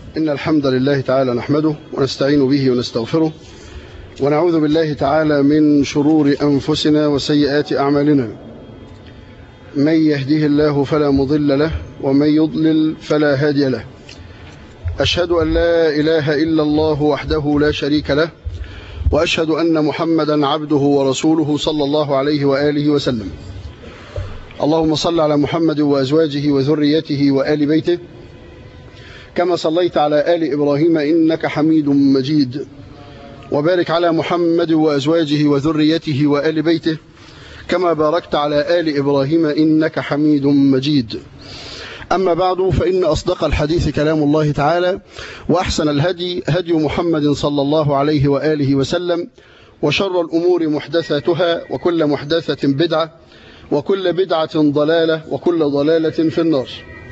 إن الحمد لله تعالى نحمده ونستعين به ونستغفره ونعوذ بالله تعالى من شرور أنفسنا وسيئات أعمالنا من يهده الله فلا مضل له ومن يضلل فلا هادي له أشهد أن لا إله إلا الله وحده لا شريك له وأشهد أن محمدا عبده ورسوله صلى الله عليه وآله وسلم اللهم صل على محمد وأزواجه وذريته وآل بيته كما صليت على آل إبراهيم إنك حميد مجيد وبارك على محمد وأزواجه وذريته وآل بيته كما باركت على آل إبراهيم إنك حميد مجيد أما بعد فإن أصدق الحديث كلام الله تعالى وأحسن الهدي هدي محمد صلى الله عليه وآله وسلم وشر الأمور محدثاتها وكل محدثة بدعة وكل بدعة ضلالة وكل ضلالة في النار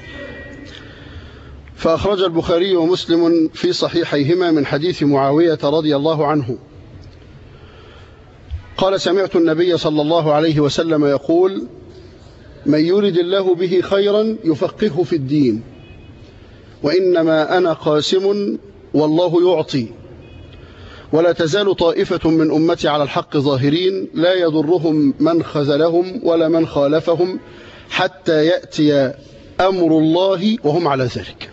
فأخرج البخاري ومسلم في صحيحيهما من حديث معاوية رضي الله عنه قال سمعت النبي صلى الله عليه وسلم يقول من يرد الله به خيرا يفقهه في الدين وإنما أنا قاسم والله يعطي ولا تزال طائفة من أمتي على الحق ظاهرين لا يضرهم من خذلهم ولا من خالفهم حتى يأتي أمر الله وهم على ذلك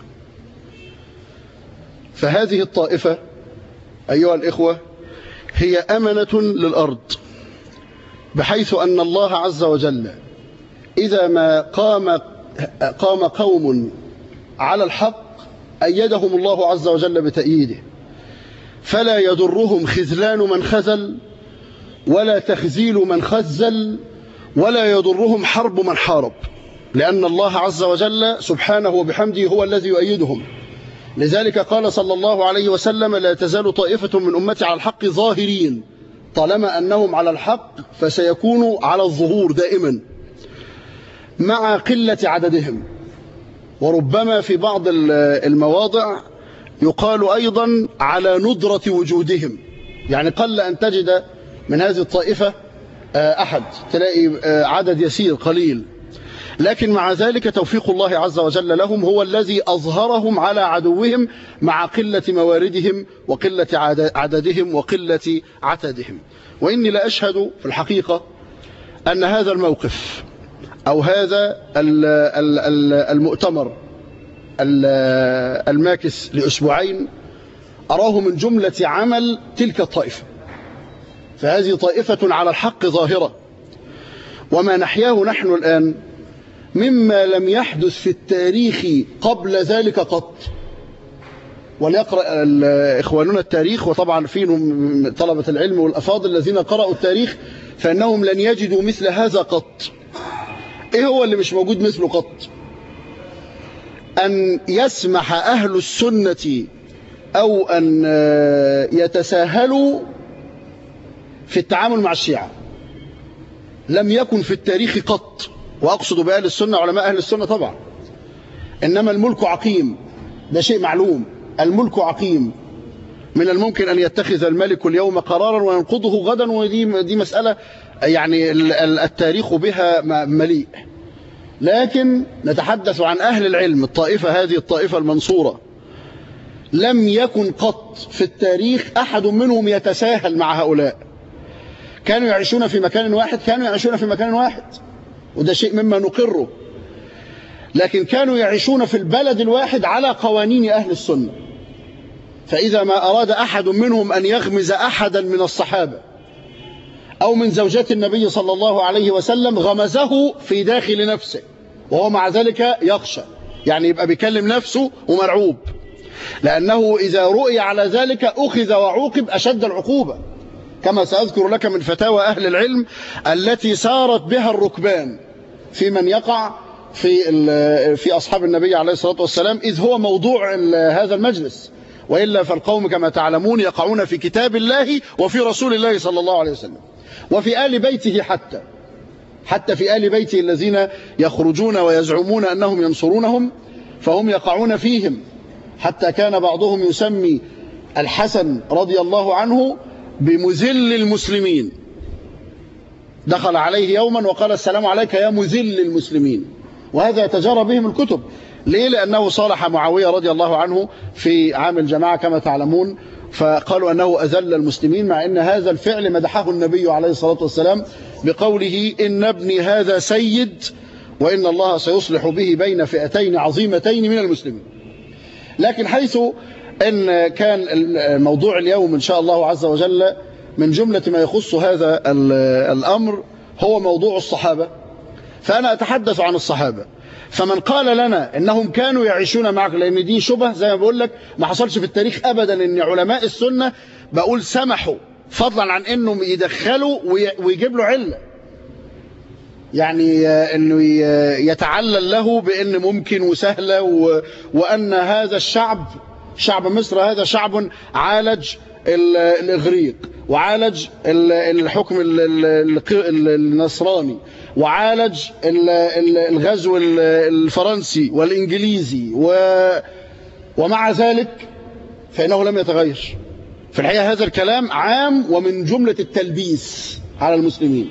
فهذه الطائفة أيها الإخوة هي أمنة للأرض بحيث أن الله عز وجل إذا ما قام قام قوم على الحق أيدهم الله عز وجل بتأييده فلا يضرهم خذلان من خذل ولا تخزيل من خزل ولا يضرهم حرب من حارب لأن الله عز وجل سبحانه وبحمده هو الذي يؤيدهم لذلك قال صلى الله عليه وسلم لا تزال طائفة من أمتي على الحق ظاهرين طالما أنهم على الحق فسيكونوا على الظهور دائما مع قلة عددهم وربما في بعض المواضع يقال أيضا على ندرة وجودهم يعني قل أن تجد من هذه الطائفة أحد تلاقي عدد يسير قليل لكن مع ذلك توفيق الله عز وجل لهم هو الذي أظهرهم على عدوهم مع قلة مواردهم وقلة عددهم وقلة عتدهم وإني لأشهد في الحقيقة أن هذا الموقف أو هذا المؤتمر الماكس لأسبوعين أراه من جملة عمل تلك الطائفة فهذه طائفة على الحق ظاهرة وما نحياه نحن الآن مما لم يحدث في التاريخ قبل ذلك قط وليقرأ إخواننا التاريخ وطبعا في طلبة العلم والأفاضل الذين قرأوا التاريخ فإنهم لن يجدوا مثل هذا قط إيه هو اللي مش موجود مثله قط أن يسمح أهل السنة أو أن يتساهلوا في التعامل مع الشيعة لم يكن في التاريخ قط وأقصد بأهل السنة علماء أهل السنة طبعا إنما الملك عقيم ده شيء معلوم الملك عقيم من الممكن أن يتخذ الملك اليوم قرارا وينقضه غدا ودي دي مسألة يعني التاريخ بها مليء لكن نتحدث عن أهل العلم الطائفة هذه الطائفة المنصورة لم يكن قط في التاريخ أحد منهم يتساهل مع هؤلاء كانوا يعيشون في مكان واحد كانوا يعيشون في مكان واحد وده شيء مما نقره لكن كانوا يعيشون في البلد الواحد على قوانين أهل السنة فإذا ما أراد أحد منهم أن يغمز أحدا من الصحابة أو من زوجات النبي صلى الله عليه وسلم غمزه في داخل نفسه وهو مع ذلك يخشى يعني يبقى بيكلم نفسه ومرعوب لأنه إذا رؤي على ذلك أخذ وعوقب أشد العقوبة كما سأذكر لك من فتاوى أهل العلم التي سارت بها الركبان في من يقع في في أصحاب النبي عليه الصلاة والسلام إذ هو موضوع هذا المجلس وإلا فالقوم كما تعلمون يقعون في كتاب الله وفي رسول الله صلى الله عليه وسلم وفي آل بيته حتى حتى في آل بيته الذين يخرجون ويزعمون أنهم ينصرونهم فهم يقعون فيهم حتى كان بعضهم يسمي الحسن رضي الله عنه بمذل المسلمين دخل عليه يوما وقال السلام عليك يا مذل المسلمين وهذا يتجارى بهم الكتب ليه لأنه صالح معاوية رضي الله عنه في عام الجماعة كما تعلمون فقالوا أنه أذل المسلمين مع أن هذا الفعل مدحه النبي عليه الصلاة والسلام بقوله إن ابني هذا سيد وإن الله سيصلح به بين فئتين عظيمتين من المسلمين لكن حيث أن كان موضوع اليوم إن شاء الله عز وجل من جملة ما يخص هذا الأمر هو موضوع الصحابة فأنا أتحدث عن الصحابة فمن قال لنا انهم كانوا يعيشون معك لان دي شبه زي ما بقول لك ما حصلش في التاريخ ابدا ان علماء السنه بقول سمحوا فضلا عن انهم يدخلوا ويجيب له عله يعني انه يتعلل له بان ممكن وسهله وان هذا الشعب شعب مصر هذا شعب عالج الاغريق وعالج الحكم النصراني وعالج الغزو الفرنسي والإنجليزي و ومع ذلك فإنه لم يتغير في الحقيقة هذا الكلام عام ومن جملة التلبيس على المسلمين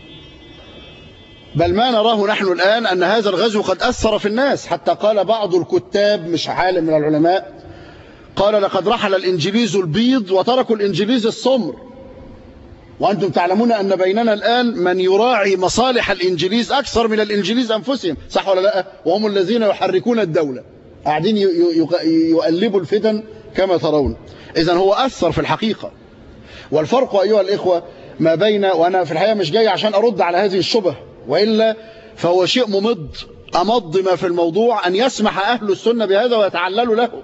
بل ما نراه نحن الآن أن هذا الغزو قد أثر في الناس حتى قال بعض الكتاب مش عالم من العلماء قال لقد رحل الإنجليز البيض وتركوا الإنجليز السمر وأنتم تعلمون أن بيننا الآن من يراعي مصالح الإنجليز أكثر من الإنجليز أنفسهم صح ولا لا وهم الذين يحركون الدولة قاعدين يقلبوا الفتن كما ترون إذا هو أثر في الحقيقة والفرق أيها الإخوة ما بين وأنا في الحقيقة مش جاي عشان أرد على هذه الشبه وإلا فهو شيء ممض أمض ما في الموضوع أن يسمح أهل السنة بهذا ويتعللوا له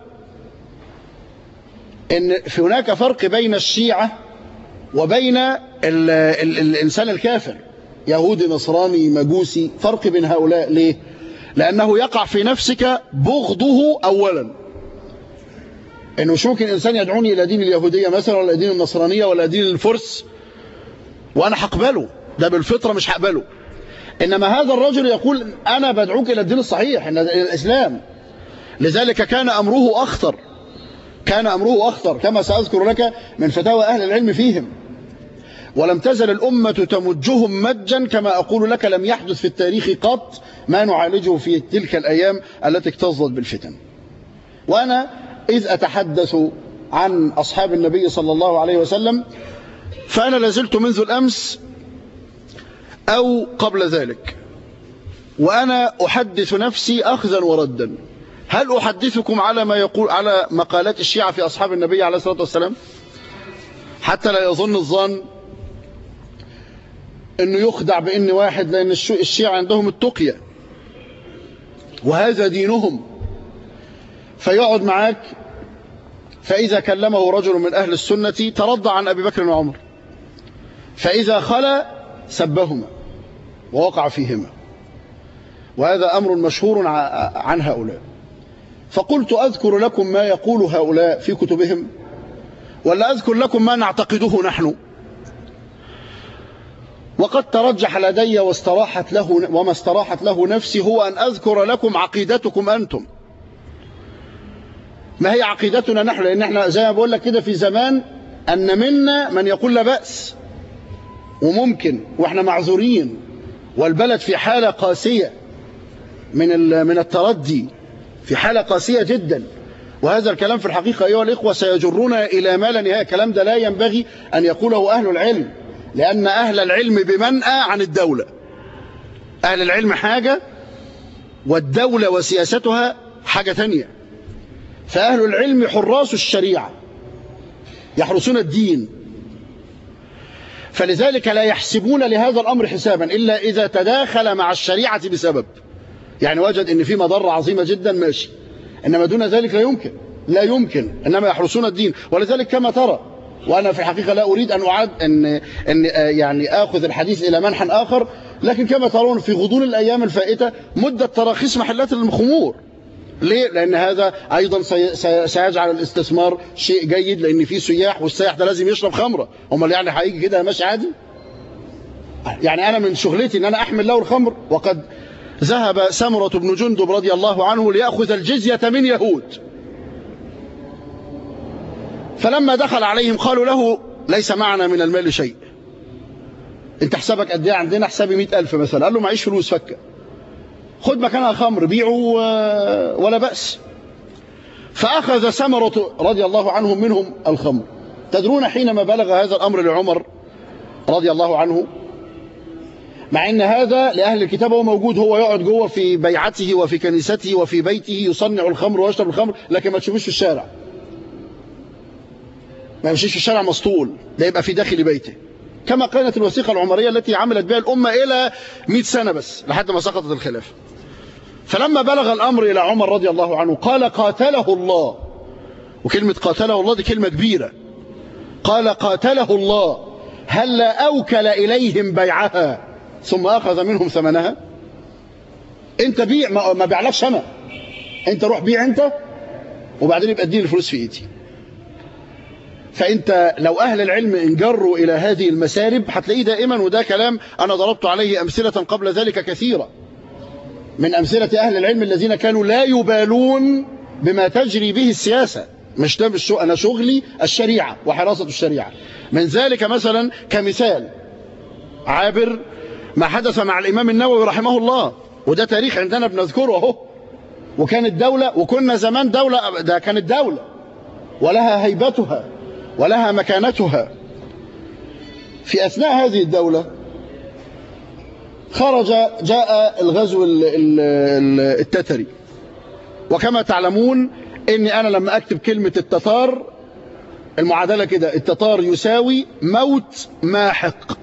إن في هناك فرق بين الشيعة وبين ال ال الإنسان الكافر يهودي نصراني مجوسي فرق بين هؤلاء ليه لأنه يقع في نفسك بغضه أولا إنه مش ممكن إنسان يدعوني إلى دين اليهودية مثلا ولا دين النصرانية ولا دين الفرس وأنا هقبله ده بالفطرة مش هقبله إنما هذا الرجل يقول أنا بدعوك إلى الدين الصحيح إلى الإسلام لذلك كان أمره أخطر كان أمره أخطر كما سأذكر لك من فتاوى أهل العلم فيهم ولم تزل الأمة تمجهم مجا كما أقول لك لم يحدث في التاريخ قط ما نعالجه في تلك الأيام التي اكتظت بالفتن وأنا إذ أتحدث عن أصحاب النبي صلى الله عليه وسلم فأنا لازلت منذ الأمس أو قبل ذلك وأنا أحدث نفسي أخذا وردا هل أحدثكم على ما يقول على مقالات الشيعة في أصحاب النبي عليه الصلاة والسلام حتى لا يظن الظن انه يخدع بان واحد لان الشيعة عندهم التقية وهذا دينهم فيقعد معاك فإذا كلمه رجل من أهل السنة ترضى عن أبي بكر وعمر فإذا خلا سبهما ووقع فيهما وهذا أمر مشهور عن هؤلاء فقلت أذكر لكم ما يقول هؤلاء في كتبهم ولا أذكر لكم ما نعتقده نحن وقد ترجح لدي واستراحت له وما استراحت له نفسي هو أن أذكر لكم عقيدتكم أنتم ما هي عقيدتنا نحن لأن احنا زي ما بقول لك كده في زمان أن منا من يقول لا بأس وممكن واحنا معذورين والبلد في حالة قاسية من من التردي في حالة قاسية جدا وهذا الكلام في الحقيقة أيها الإخوة سيجرنا إلى ما لا نهاية الكلام ده لا ينبغي أن يقوله أهل العلم لأن أهل العلم بمنأى عن الدولة أهل العلم حاجة والدولة وسياستها حاجة تانية فأهل العلم حراس الشريعة يحرسون الدين فلذلك لا يحسبون لهذا الأمر حسابا إلا إذا تداخل مع الشريعة بسبب يعني وجد ان في مضرة عظيمة جدا ماشي إنما دون ذلك لا يمكن لا يمكن إنما يحرسون الدين ولذلك كما ترى وأنا في الحقيقة لا أريد أن أعد أن, أن يعني آخذ الحديث إلى منحى آخر لكن كما ترون في غضون الأيام الفائتة مدة تراخيص محلات الخمور ليه؟ لأن هذا أيضا سيجعل الاستثمار شيء جيد لأن في سياح والسياح ده لازم يشرب خمرة هم يعني هيجي كده ماشي عادي يعني أنا من شغلتي أن أنا أحمل له الخمر وقد ذهب سمرة بن جندب رضي الله عنه ليأخذ الجزية من يهود فلما دخل عليهم قالوا له ليس معنا من المال شيء انت حسابك قد ايه عندنا حسابي مئة ألف مثلا قال له معيش فلوس فكة خد مكانها خمر بيعوا ولا بأس فأخذ سمرة رضي الله عنهم منهم الخمر تدرون حينما بلغ هذا الأمر لعمر رضي الله عنه مع ان هذا لأهل الكتاب هو موجود هو يقعد جوه في بيعته وفي كنيسته وفي بيته يصنع الخمر ويشرب الخمر لكن ما تشوفوش في الشارع ما يمشيش في الشارع مسطول ده يبقى في داخل بيته كما كانت الوثيقة العمرية التي عملت بها الأمة إلى 100 سنة بس لحد ما سقطت الخلافة فلما بلغ الأمر إلى عمر رضي الله عنه قال قاتله الله وكلمة قاتله الله دي كلمة كبيرة قال قاتله الله هل أوكل إليهم بيعها ثم أخذ منهم ثمنها انت بيع ما بيعلكش أنا انت روح بيع انت وبعدين يبقى اديني الفلوس في ايدي فانت لو اهل العلم انجروا الى هذه المسارب هتلاقيه دائما وده كلام انا ضربت عليه امثله قبل ذلك كثيره من امثله اهل العلم الذين كانوا لا يبالون بما تجري به السياسه مش ده مش انا شغلي الشريعه وحراسه الشريعه من ذلك مثلا كمثال عابر ما حدث مع الامام النووي رحمه الله وده تاريخ عندنا بنذكره اهو وكانت دولة وكنا زمان دولة ده كانت دولة ولها هيبتها ولها مكانتها في أثناء هذه الدولة خرج جاء الغزو التتري وكما تعلمون اني انا لما اكتب كلمة التتار المعادلة كده التتار يساوي موت ماحق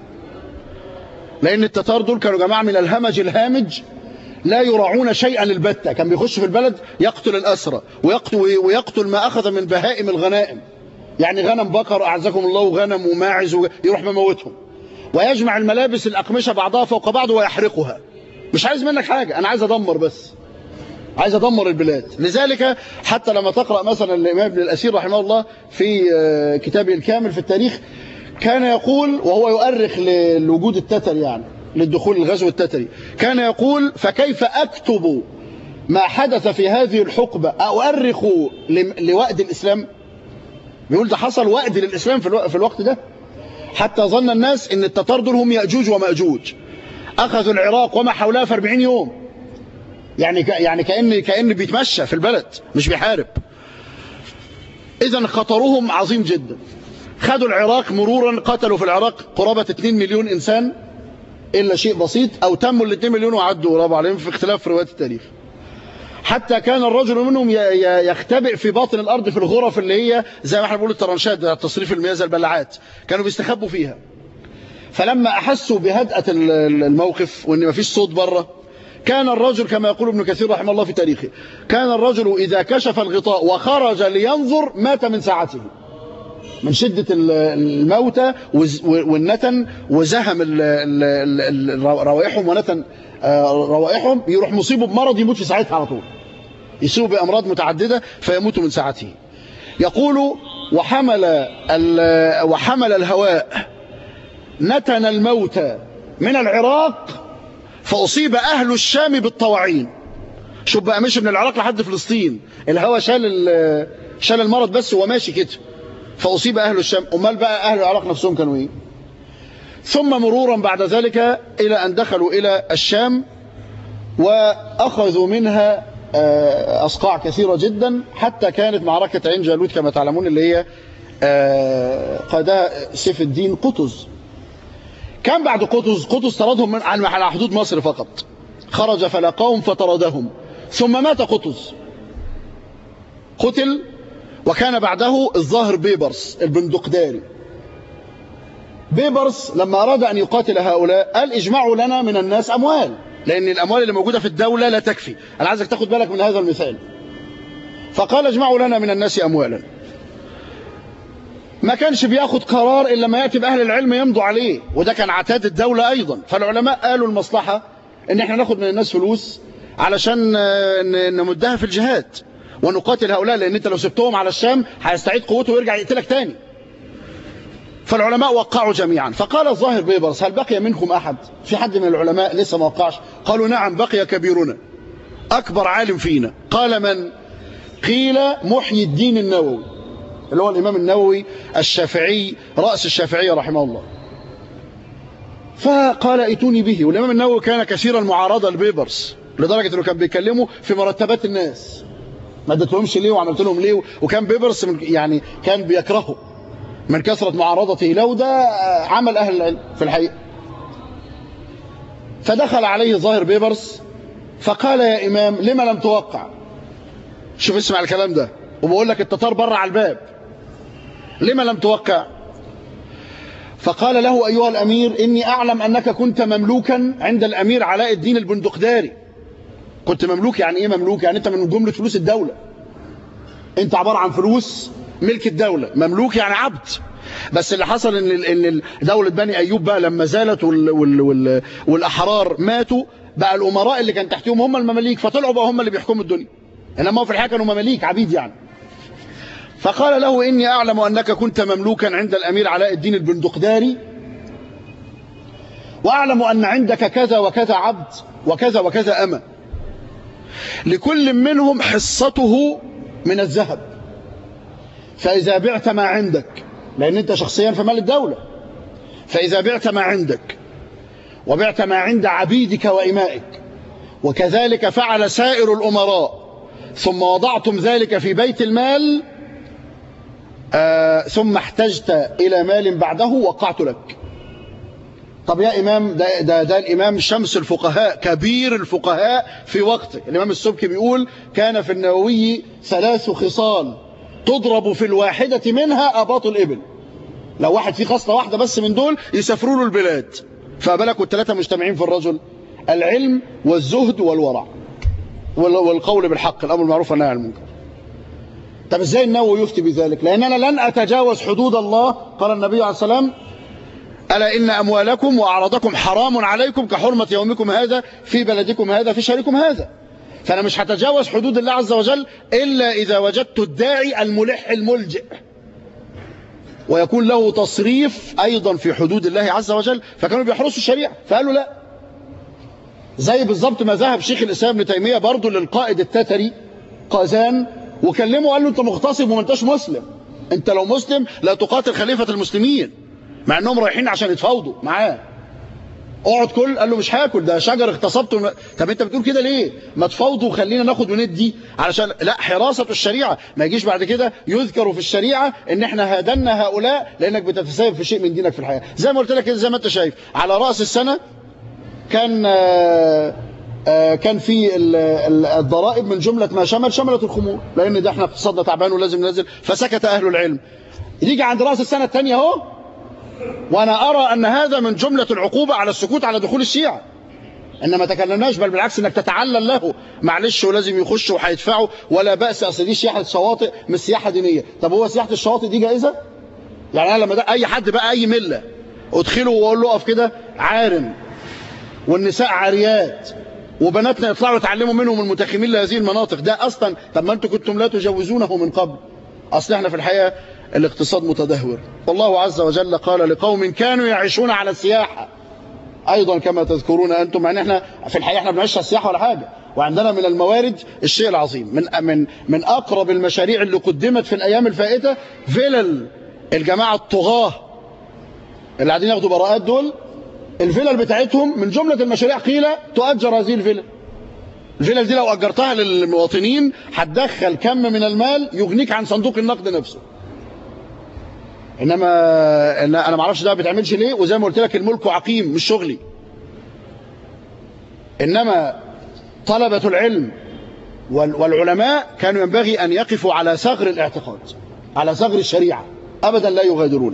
لان التتار دول كانوا جماعة من الهمج الهامج لا يراعون شيئا البتة كان بيخش في البلد يقتل الأسرى ويقتل, ويقتل ما أخذ من بهائم الغنائم يعني غنم بقر أعزكم الله وغنم وماعز يروح مموتهم ويجمع الملابس الأقمشة بعضها فوق بعض ويحرقها مش عايز منك حاجة أنا عايز أدمر بس عايز أدمر البلاد لذلك حتى لما تقرأ مثلا الإمام ابن الأسير رحمه الله في كتابه الكامل في التاريخ كان يقول وهو يؤرخ لوجود التتر يعني للدخول الغزو التتري كان يقول فكيف أكتب ما حدث في هذه الحقبة أؤرخ لوأد الإسلام بيقول ده حصل وأد للإسلام في الوقت ده حتى ظن الناس ان التتار دول هم يأجوج ومأجوج أخذوا العراق وما حولها في 40 يوم يعني يعني كأن كأن بيتمشى في البلد مش بيحارب إذا خطرهم عظيم جدا خدوا العراق مرورا قتلوا في العراق قرابة 2 مليون إنسان إلا شيء بسيط أو تموا ال 2 مليون وعدوا ورابع عليهم في اختلاف في روايات التاريخ حتى كان الرجل منهم يختبئ في باطن الأرض في الغرف اللي هي زي ما احنا بنقول الترنشات تصريف المياه زي البلاعات كانوا بيستخبوا فيها فلما أحسوا بهدأة الموقف وإن ما فيش صوت بره كان الرجل كما يقول ابن كثير رحمه الله في تاريخه كان الرجل إذا كشف الغطاء وخرج لينظر مات من ساعته من شدة الموتى والنتن وزهم روائحهم ونتن روائحهم يروح مصيبه بمرض يموت في ساعتها على طول يصيبوا بأمراض متعددة فيموت من ساعته يقول وحمل وحمل الهواء نتن الموتى من العراق فأصيب أهل الشام بالطواعين شوف بقى مشي من العراق لحد فلسطين الهواء شال شال المرض بس وهو ماشي كده فأصيب أهل الشام أمال بقى أهل العراق نفسهم كانوا إيه ثم مرورا بعد ذلك إلى أن دخلوا إلى الشام وأخذوا منها أصقاع كثيرة جدا حتى كانت معركة عين جالوت كما تعلمون اللي هي قادها سيف الدين قطز كان بعد قطز قطز طردهم من على حدود مصر فقط خرج فلقاهم فطردهم ثم مات قطز قتل وكان بعده الظاهر بيبرس البندقداري بيبرس لما أراد أن يقاتل هؤلاء قال اجمعوا لنا من الناس أموال لأن الأموال اللي موجودة في الدولة لا تكفي أنا عايزك تاخد بالك من هذا المثال فقال اجمعوا لنا من الناس أموالا ما كانش بياخد قرار إلا ما يأتي بأهل العلم يمضوا عليه وده كان عتاد الدولة أيضا فالعلماء قالوا المصلحة إن احنا ناخد من الناس فلوس علشان نمدها في الجهاد ونقاتل هؤلاء لأن انت لو سبتهم على الشام هيستعيد قوته ويرجع يقتلك تاني فالعلماء وقعوا جميعا فقال الظاهر بيبرس هل بقي منكم أحد في حد من العلماء لسه ما وقعش قالوا نعم بقي كبيرنا أكبر عالم فينا قال من قيل محيي الدين النووي اللي هو الإمام النووي الشافعي رأس الشافعية رحمه الله فقال ائتوني به والإمام النووي كان كثير المعارضة لبيبرس لدرجة انه كان بيكلموا في مرتبات الناس ما اديتهمش ليه وعملت لهم ليه وكان بيبرس من يعني كان بيكرهه من كثرة معارضته له وده عمل أهل العلم في الحقيقة فدخل عليه ظاهر بيبرس فقال يا إمام لما لم توقع شوف اسمع الكلام ده وبقول لك التتار بره على الباب لما لم توقع فقال له أيها الأمير إني أعلم أنك كنت مملوكا عند الأمير علاء الدين البندقداري كنت مملوك يعني إيه مملوك يعني أنت من جملة فلوس الدولة أنت عبارة عن فلوس ملك الدولة مملوك يعني عبد بس اللي حصل ان ان دولة بني ايوب بقى لما زالت وال وال وال والاحرار ماتوا بقى الامراء اللي كان تحتهم هم المماليك فطلعوا بقى هم اللي بيحكموا الدنيا انما هو في الحقيقه كانوا مماليك عبيد يعني فقال له اني اعلم انك كنت مملوكا عند الامير علاء الدين البندقداري واعلم ان عندك كذا وكذا عبد وكذا وكذا اما لكل منهم حصته من الذهب فإذا بعت ما عندك لأن أنت شخصيا في مال الدولة فإذا بعت ما عندك وبعت ما عند عبيدك وإمائك وكذلك فعل سائر الأمراء ثم وضعتم ذلك في بيت المال آه ثم احتجت إلى مال بعده وقعت لك طب يا إمام ده, ده, ده الإمام شمس الفقهاء كبير الفقهاء في وقته الإمام السبكي بيقول كان في النووي ثلاث خصال تضرب في الواحدة منها أباط الإبل لو واحد فيه خصلة واحدة بس من دول يسافروا له البلاد فبالك والثلاثة مجتمعين في الرجل العلم والزهد والورع والقول بالحق الأمر المعروف والنهي عن المنكر طب ازاي النووي يفتي بذلك لأن أنا لن أتجاوز حدود الله قال النبي عليه السلام ألا إن أموالكم وأعراضكم حرام عليكم كحرمة يومكم هذا في بلدكم هذا في شهركم هذا فأنا مش هتجاوز حدود الله عز وجل إلا إذا وجدت الداعي الملح الملجئ ويكون له تصريف أيضا في حدود الله عز وجل فكانوا بيحرسوا الشريعة فقالوا لا زي بالظبط ما ذهب شيخ الإسلام ابن تيمية برضه للقائد التتري قازان وكلمه قال له أنت مغتصب وما انتش مسلم أنت لو مسلم لا تقاتل خليفة المسلمين مع أنهم رايحين عشان يتفاوضوا معاه اقعد كل قال له مش هاكل ده شجر اغتصبته طب انت بتقول كده ليه ما تفاوضوا وخلينا ناخد وندي علشان لا حراسة الشريعة ما يجيش بعد كده يذكر في الشريعة ان احنا هادنا هؤلاء لانك بتتساهل في شيء من دينك في الحياة زي ما قلت لك زي ما انت شايف على رأس السنة كان آآ آآ كان في الضرائب من جملة ما شمل شملت الخمور لان ده احنا اقتصادنا تعبان ولازم ننزل فسكت اهل العلم يجي عند رأس السنة الثانية اهو وأنا أرى أن هذا من جملة العقوبة على السكوت على دخول الشيعة إن ما تكلمناش بل بالعكس إنك تتعلل له معلش ولازم يخش وهيدفعوا ولا بأس أصل دي سياحة شواطئ مش سياحة دينية طب هو سياحة الشواطئ دي جائزة؟ يعني أنا لما ده أي حد بقى أي ملة أدخله وأقول له أقف كده عارم والنساء عاريات وبناتنا يطلعوا يتعلموا منهم المتخمين لهذه المناطق ده أصلا طب ما أنتم كنتم لا تجوزونه من قبل أصل احنا في الحقيقة الاقتصاد متدهور والله عز وجل قال لقوم كانوا يعيشون على السياحة أيضا كما تذكرون أنتم يعني احنا في الحقيقة احنا بنعيش على السياحة ولا حاجة وعندنا من الموارد الشيء العظيم من من من أقرب المشاريع اللي قدمت في الأيام الفائتة فيلل الجماعة الطغاة اللي قاعدين ياخدوا براءات دول الفيلل بتاعتهم من جملة المشاريع قيل تؤجر هذه الفيلل الفيلل دي لو أجرتها للمواطنين هتدخل كم من المال يغنيك عن صندوق النقد نفسه انما انا ما اعرفش ده ما بيتعملش ليه وزي ما قلت لك الملك عقيم مش شغلي انما طلبة العلم والعلماء كانوا ينبغي ان يقفوا على ثغر الاعتقاد على ثغر الشريعة ابدا لا يغادرونه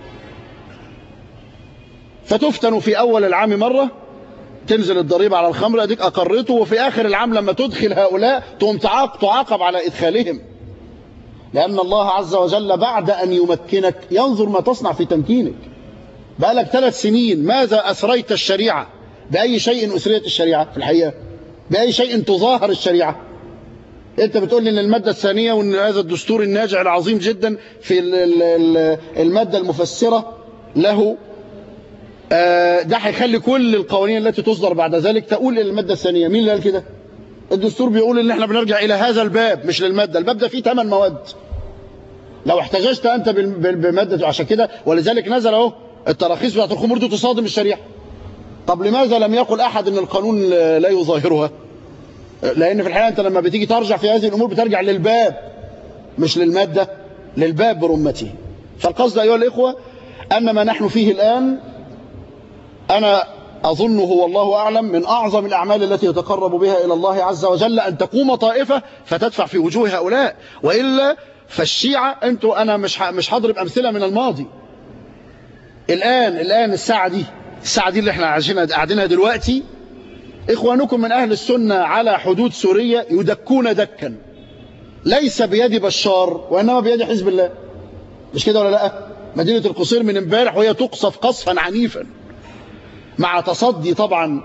فتفتن في اول العام مرة تنزل الضريبة على الخمر اديك اقرته وفي اخر العام لما تدخل هؤلاء تقوم تعاقب على ادخالهم لأن الله عز وجل بعد أن يمكنك ينظر ما تصنع في تمكينك بقالك ثلاث سنين ماذا أسريت الشريعة بأي شيء أسريت الشريعة في الحقيقة بأي شيء تظاهر الشريعة أنت بتقول لي أن المادة الثانية وأن هذا الدستور الناجع العظيم جدا في المادة المفسرة له ده هيخلي كل القوانين التي تصدر بعد ذلك تقول إلى المادة الثانية مين اللي قال كده الدستور بيقول ان احنا بنرجع الى هذا الباب مش للمادة الباب ده فيه ثمان مواد لو احتججت انت بمادة عشان كده ولذلك نزل اهو التراخيص بتاعت الخمور دي تصادم الشريعة طب لماذا لم يقل احد ان القانون لا يظاهرها لأن في الحقيقة أنت لما بتيجي ترجع في هذه الأمور بترجع للباب مش للمادة للباب برمته فالقصد أيها الإخوة أن ما نحن فيه الآن أنا أظنه والله أعلم من أعظم الأعمال التي يتقرب بها إلى الله عز وجل أن تقوم طائفة فتدفع في وجوه هؤلاء وإلا فالشيعة أنتوا أنا مش مش هضرب أمثلة من الماضي الآن الآن الساعة دي الساعة دي اللي احنا عايشينها قاعدينها دلوقتي إخوانكم من أهل السنة على حدود سوريا يدكون دكا ليس بيد بشار وإنما بيد حزب الله مش كده ولا لا مدينة القصير من امبارح وهي تقصف قصفا عنيفا مع تصدي طبعا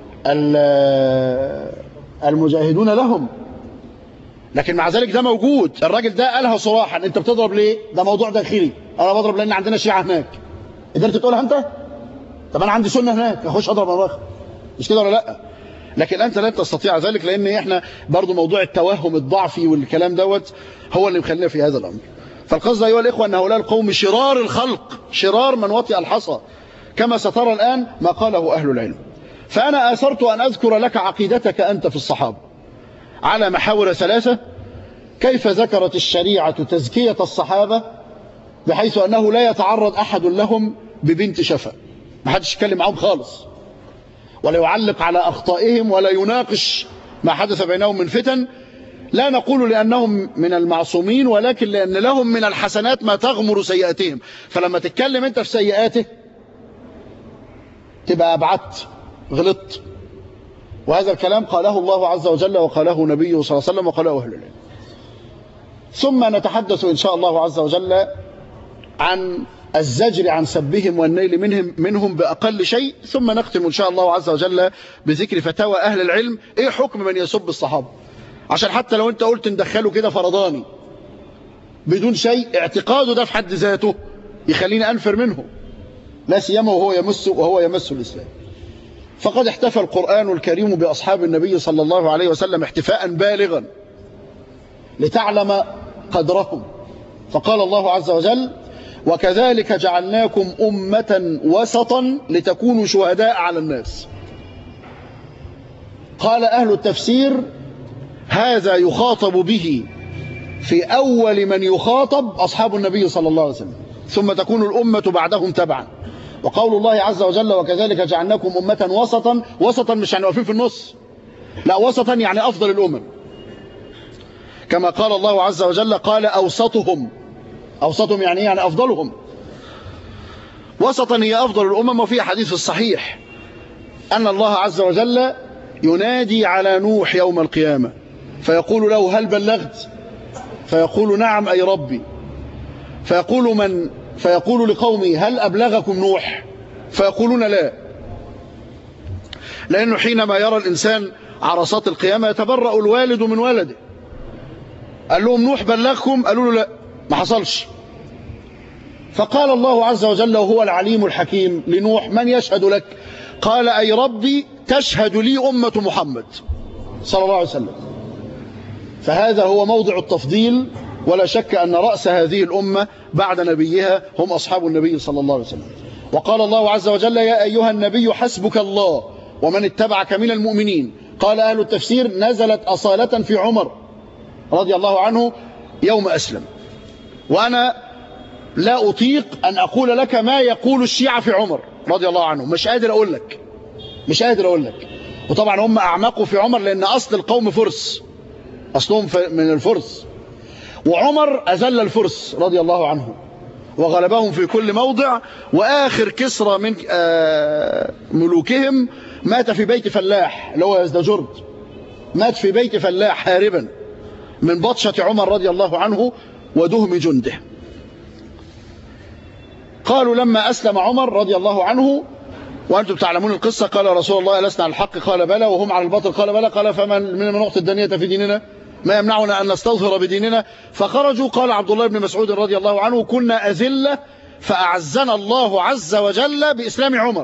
المجاهدون لهم لكن مع ذلك ده موجود الراجل ده قالها صراحا انت بتضرب ليه ده موضوع داخلي انا بضرب لان عندنا شيعة هناك قدرت تقولها انت طب انا عندي سنة هناك اخش اضرب انا مش كده ولا لا لكن انت لن تستطيع ذلك لان احنا برضو موضوع التوهم الضعفي والكلام دوت هو اللي مخلينا في هذا الامر فالقصد ايها الاخوه ان هؤلاء القوم شرار الخلق شرار من وطئ الحصى كما سترى الان ما قاله اهل العلم فانا اثرت ان اذكر لك عقيدتك انت في الصحابه على محاور ثلاثه كيف ذكرت الشريعه تزكيه الصحابه بحيث انه لا يتعرض احد لهم ببنت شفا ما حدش يتكلم معاهم خالص ولا يعلق على أخطائهم ولا يناقش ما حدث بينهم من فتن لا نقول لأنهم من المعصومين ولكن لأن لهم من الحسنات ما تغمر سيئاتهم فلما تتكلم أنت في سيئاته تبقى أبعدت غلطت وهذا الكلام قاله الله عز وجل وقاله نبيه صلى الله عليه وسلم وقاله أهل العلم ثم نتحدث إن شاء الله عز وجل عن الزجر عن سبهم والنيل منهم, منهم بأقل شيء ثم نختم إن شاء الله عز وجل بذكر فتاوى أهل العلم إيه حكم من يسب الصحابة عشان حتى لو أنت قلت ندخله كده فرضاني بدون شيء اعتقاده ده في حد ذاته يخليني أنفر منه لا سيما وهو يمس وهو يمس الإسلام فقد احتفى القرآن الكريم بأصحاب النبي صلى الله عليه وسلم احتفاء بالغا لتعلم قدرهم فقال الله عز وجل وكذلك جعلناكم أمة وسطا لتكونوا شهداء على الناس قال أهل التفسير هذا يخاطب به في أول من يخاطب أصحاب النبي صلى الله عليه وسلم ثم تكون الأمة بعدهم تبعا وقول الله عز وجل وكذلك جعلناكم أمة وسطا وسطا مش يعني واقفين في النص لا وسطا يعني أفضل الأمم كما قال الله عز وجل قال أوسطهم أوسطهم يعني يعني أفضلهم وسطا هي أفضل الأمم وفي حديث الصحيح أن الله عز وجل ينادي على نوح يوم القيامة فيقول له هل بلغت فيقول نعم أي ربي فيقول من فيقول لقومي هل أبلغكم نوح فيقولون لا لأنه حينما يرى الإنسان عرصات القيامة يتبرأ الوالد من ولده قال لهم نوح بلغكم قالوا له لا ما حصلش فقال الله عز وجل وهو العليم الحكيم لنوح من يشهد لك قال أي ربي تشهد لي أمة محمد صلى الله عليه وسلم فهذا هو موضع التفضيل ولا شك أن رأس هذه الأمة بعد نبيها هم أصحاب النبي صلى الله عليه وسلم وقال الله عز وجل يا أيها النبي حسبك الله ومن اتبعك من المؤمنين قال أهل التفسير نزلت أصالة في عمر رضي الله عنه يوم أسلم وأنا لا أطيق أن أقول لك ما يقول الشيعة في عمر رضي الله عنه مش قادر أقول لك مش قادر أقول لك وطبعا هم أعمقوا في عمر لأن أصل القوم فرس أصلهم من الفرس وعمر أذل الفرس رضي الله عنه وغلبهم في كل موضع وآخر كسرى من ملوكهم مات في بيت فلاح اللي هو يزدجرد مات في بيت فلاح هاربا من بطشة عمر رضي الله عنه ودهم جنده قالوا لما أسلم عمر رضي الله عنه وأنتم تعلمون القصة قال رسول الله لسنا على الحق قال بلى وهم على الباطل قال بلى قال فمن من نعطي الدنية في ديننا ما يمنعنا أن نستظهر بديننا فخرجوا قال عبد الله بن مسعود رضي الله عنه كنا أذلة فأعزنا الله عز وجل بإسلام عمر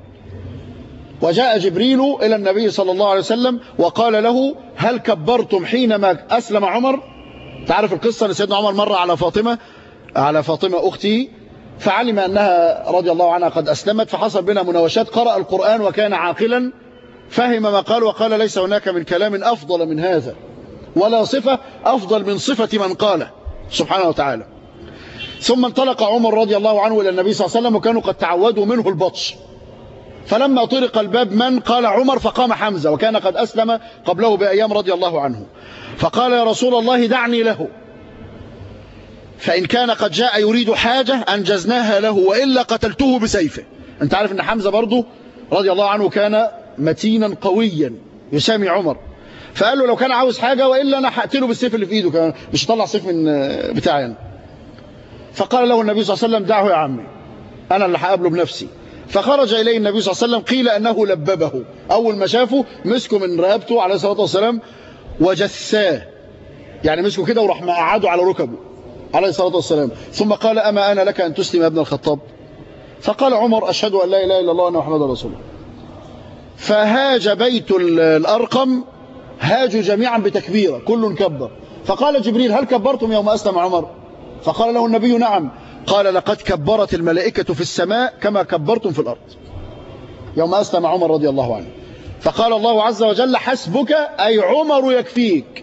وجاء جبريل إلى النبي صلى الله عليه وسلم وقال له هل كبرتم حينما أسلم عمر تعرف القصة أن سيدنا عمر مر على فاطمة على فاطمة أخته فعلم أنها رضي الله عنها قد أسلمت فحصل بينها مناوشات قرأ القرآن وكان عاقلا فهم ما قال وقال ليس هناك من كلام أفضل من هذا ولا صفة أفضل من صفة من قاله سبحانه وتعالى ثم انطلق عمر رضي الله عنه إلى النبي صلى الله عليه وسلم وكانوا قد تعودوا منه البطش فلما طرق الباب من قال عمر فقام حمزة وكان قد أسلم قبله بأيام رضي الله عنه فقال يا رسول الله دعني له فإن كان قد جاء يريد حاجة أنجزناها له وإلا قتلته بسيفه أنت عارف أن حمزة برضه رضي الله عنه كان متينا قويا يسامي عمر فقال له لو كان عاوز حاجة وإلا أنا هقتله بالسيف اللي في إيده كان مش هطلع سيف من بتاعي أنا فقال له النبي صلى الله عليه وسلم دعه يا عمي أنا اللي هقابله بنفسي فخرج إليه النبي صلى الله عليه وسلم قيل أنه لببه أول ما شافه مسكه من رقبته عليه الصلاة والسلام وجثاه يعني مسكه كده وراح مقعده على ركبه عليه الصلاة والسلام ثم قال أما أنا لك أن تسلم يا ابن الخطاب فقال عمر أشهد أن لا إله إلا الله وأن محمد رسول الله فهاج بيت الأرقم هاجوا جميعا بتكبيرة كل كبر فقال جبريل هل كبرتم يوم أسلم عمر فقال له النبي نعم قال لقد كبرت الملائكة في السماء كما كبرتم في الأرض يوم أسلم عمر رضي الله عنه فقال الله عز وجل حسبك أي عمر يكفيك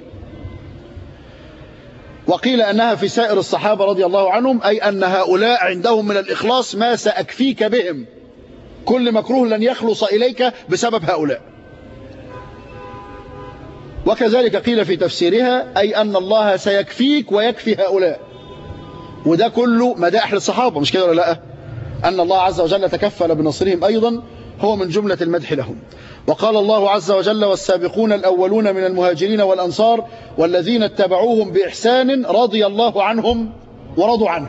وقيل أنها في سائر الصحابة رضي الله عنهم أي أن هؤلاء عندهم من الإخلاص ما سأكفيك بهم كل مكروه لن يخلص إليك بسبب هؤلاء وكذلك قيل في تفسيرها أي أن الله سيكفيك ويكفي هؤلاء وده كله مدائح للصحابة مش كده ولا لا أن الله عز وجل تكفل بنصرهم أيضا هو من جملة المدح لهم وقال الله عز وجل والسابقون الأولون من المهاجرين والأنصار والذين اتبعوهم بإحسان رضي الله عنهم ورضوا عنه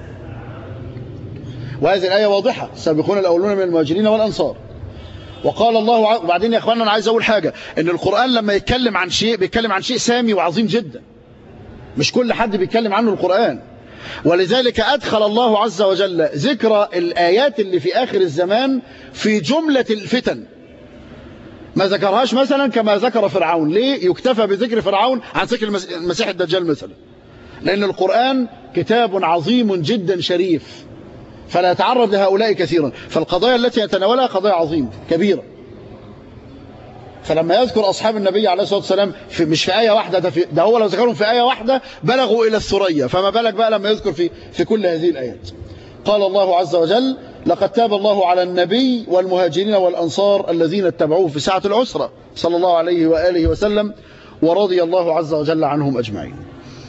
وهذه الآية واضحة السابقون الأولون من المهاجرين والأنصار وقال الله وبعدين يا اخوانا انا عايز اقول حاجة ان القرآن لما يتكلم عن شيء بيتكلم عن شيء سامي وعظيم جدا مش كل حد بيتكلم عنه القرآن ولذلك أدخل الله عز وجل ذكر الآيات اللي في آخر الزمان في جملة الفتن ما ذكرهاش مثلا كما ذكر فرعون ليه يكتفى بذكر فرعون عن ذكر المسيح الدجال مثلا لأن القرآن كتاب عظيم جدا شريف فلا يتعرض لهؤلاء كثيرا فالقضايا التي يتناولها قضايا عظيمة كبيرة فلما يذكر أصحاب النبي عليه الصلاة والسلام في مش في آية واحدة ده, في ده هو لو ذكرهم في آية واحدة بلغوا إلى الثريا فما بالك بقى لما يذكر في, في كل هذه الآيات قال الله عز وجل لقد تاب الله على النبي والمهاجرين والأنصار الذين اتبعوه في ساعة العسرة صلى الله عليه وآله وسلم ورضي الله عز وجل عنهم أجمعين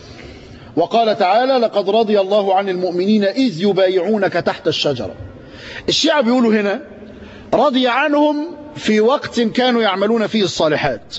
وقال تعالى لقد رضي الله عن المؤمنين إذ يبايعونك تحت الشجرة الشيعة بيقولوا هنا رضي عنهم في وقت كانوا يعملون فيه الصالحات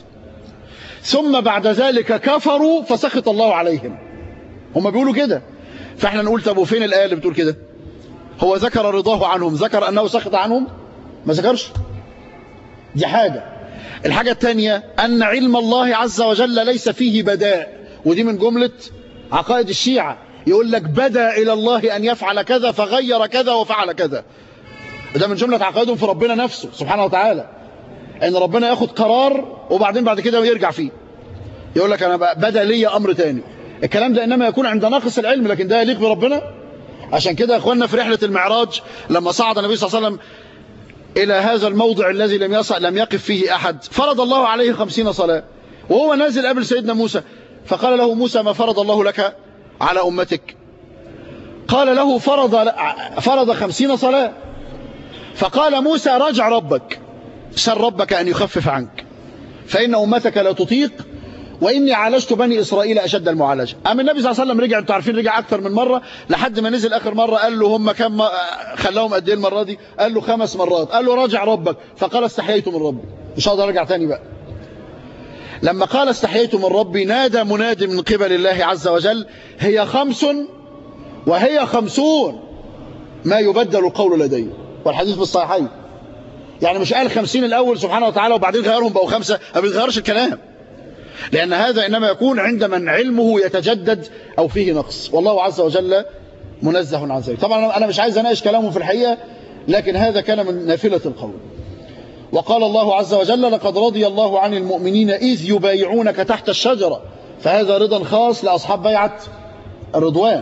ثم بعد ذلك كفروا فسخط الله عليهم هم بيقولوا كده فاحنا نقول طب وفين الآية اللي بتقول كده هو ذكر رضاه عنهم ذكر أنه سخط عنهم ما ذكرش دي حاجة الحاجة الثانية أن علم الله عز وجل ليس فيه بداء ودي من جملة عقائد الشيعة يقول لك بدا إلى الله أن يفعل كذا فغير كذا وفعل كذا ده من جملة عقائدهم في ربنا نفسه سبحانه وتعالى ان ربنا ياخد قرار وبعدين بعد كده يرجع فيه يقول لك انا بدا لي امر تاني الكلام ده انما يكون عند ناقص العلم لكن ده يليق بربنا عشان كده يا اخواننا في رحله المعراج لما صعد النبي صلى الله عليه وسلم الى هذا الموضع الذي لم يصع لم يقف فيه احد فرض الله عليه خمسين صلاه وهو نازل قبل سيدنا موسى فقال له موسى ما فرض الله لك على امتك قال له فرض فرض خمسين صلاه فقال موسى راجع ربك سل ربك أن يخفف عنك فإن أمتك لا تطيق وإني عالجت بني إسرائيل أشد المعالجة أما النبي صلى الله عليه وسلم رجع أنتوا عارفين رجع أكثر من مرة لحد ما نزل آخر مرة قال له هم كم خلاهم قد إيه المرة دي قال له خمس مرات قال له راجع ربك فقال استحييت من ربي مش هقدر أرجع تاني بقى لما قال استحييت من ربي نادى منادي من قبل الله عز وجل هي خمس وهي خمسون ما يبدل القول لدي والحديث في الصحيحين يعني مش قال خمسين الأول سبحانه وتعالى وبعدين غيرهم بقوا خمسة ما بيتغيرش الكلام لأن هذا إنما يكون عند من علمه يتجدد أو فيه نقص والله عز وجل منزه عن ذلك طبعا أنا مش عايز أناقش كلامه في الحقيقة لكن هذا كان من نافلة القول وقال الله عز وجل لقد رضي الله عن المؤمنين إذ يبايعونك تحت الشجرة فهذا رضا خاص لأصحاب بيعة الرضوان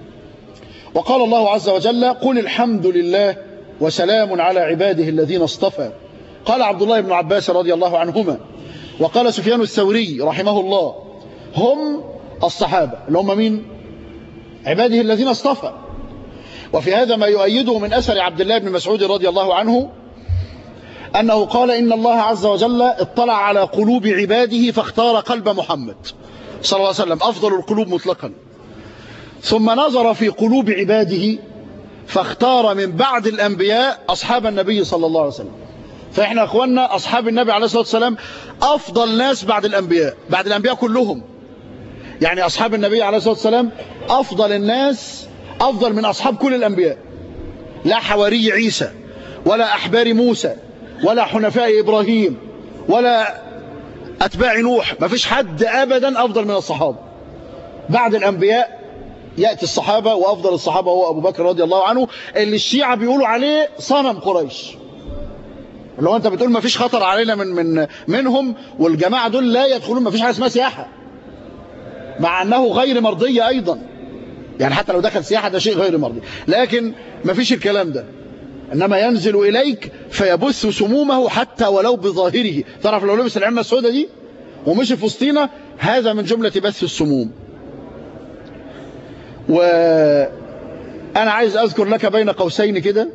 وقال الله عز وجل قل الحمد لله وسلام على عباده الذين اصطفى قال عبد الله بن عباس رضي الله عنهما وقال سفيان الثوري رحمه الله هم الصحابة اللي هم مين عباده الذين اصطفى وفي هذا ما يؤيده من أثر عبد الله بن مسعود رضي الله عنه أنه قال إن الله عز وجل اطلع على قلوب عباده فاختار قلب محمد صلى الله عليه وسلم أفضل القلوب مطلقا ثم نظر في قلوب عباده فاختار من بعد الأنبياء أصحاب النبي صلى الله عليه وسلم فإحنا أخواننا أصحاب النبي عليه الصلاة والسلام أفضل ناس بعد الأنبياء بعد الأنبياء كلهم يعني أصحاب النبي عليه الصلاة والسلام أفضل الناس أفضل من أصحاب كل الأنبياء لا حواري عيسى ولا أحبار موسى ولا حنفاء إبراهيم ولا أتباع نوح ما فيش حد أبدا أفضل من الصحابة بعد الأنبياء يأتي الصحابة وأفضل الصحابة هو أبو بكر رضي الله عنه اللي الشيعة بيقولوا عليه صنم قريش لو أنت بتقول ما فيش خطر علينا من من منهم والجماعة دول لا يدخلون ما فيش حاجة اسمها سياحة مع أنه غير مرضية أيضا يعني حتى لو دخل سياحة ده شيء غير مرضي لكن ما فيش الكلام ده إنما ينزل إليك فيبث سمومه حتى ولو بظاهره تعرف لو لبس العمة السوداء دي ومشي في وسطينا هذا من جملة بث السموم وأنا عايز أذكر لك بين قوسين كده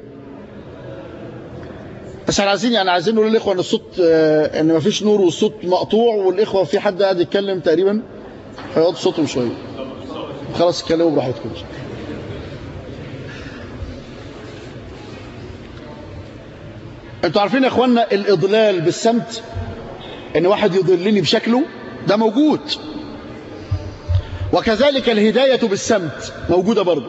بس احنا عايزين يعني عايزين نقول للاخوه ان الصوت آه، ان مفيش نور والصوت مقطوع والاخوه في حد قاعد يتكلم تقريبا فيقعد صوتهم شويه خلاص اتكلموا براحتكم انتوا عارفين يا اخوانا الاضلال بالسمت ان واحد يضلني بشكله ده موجود وكذلك الهدايه بالسمت موجوده برضه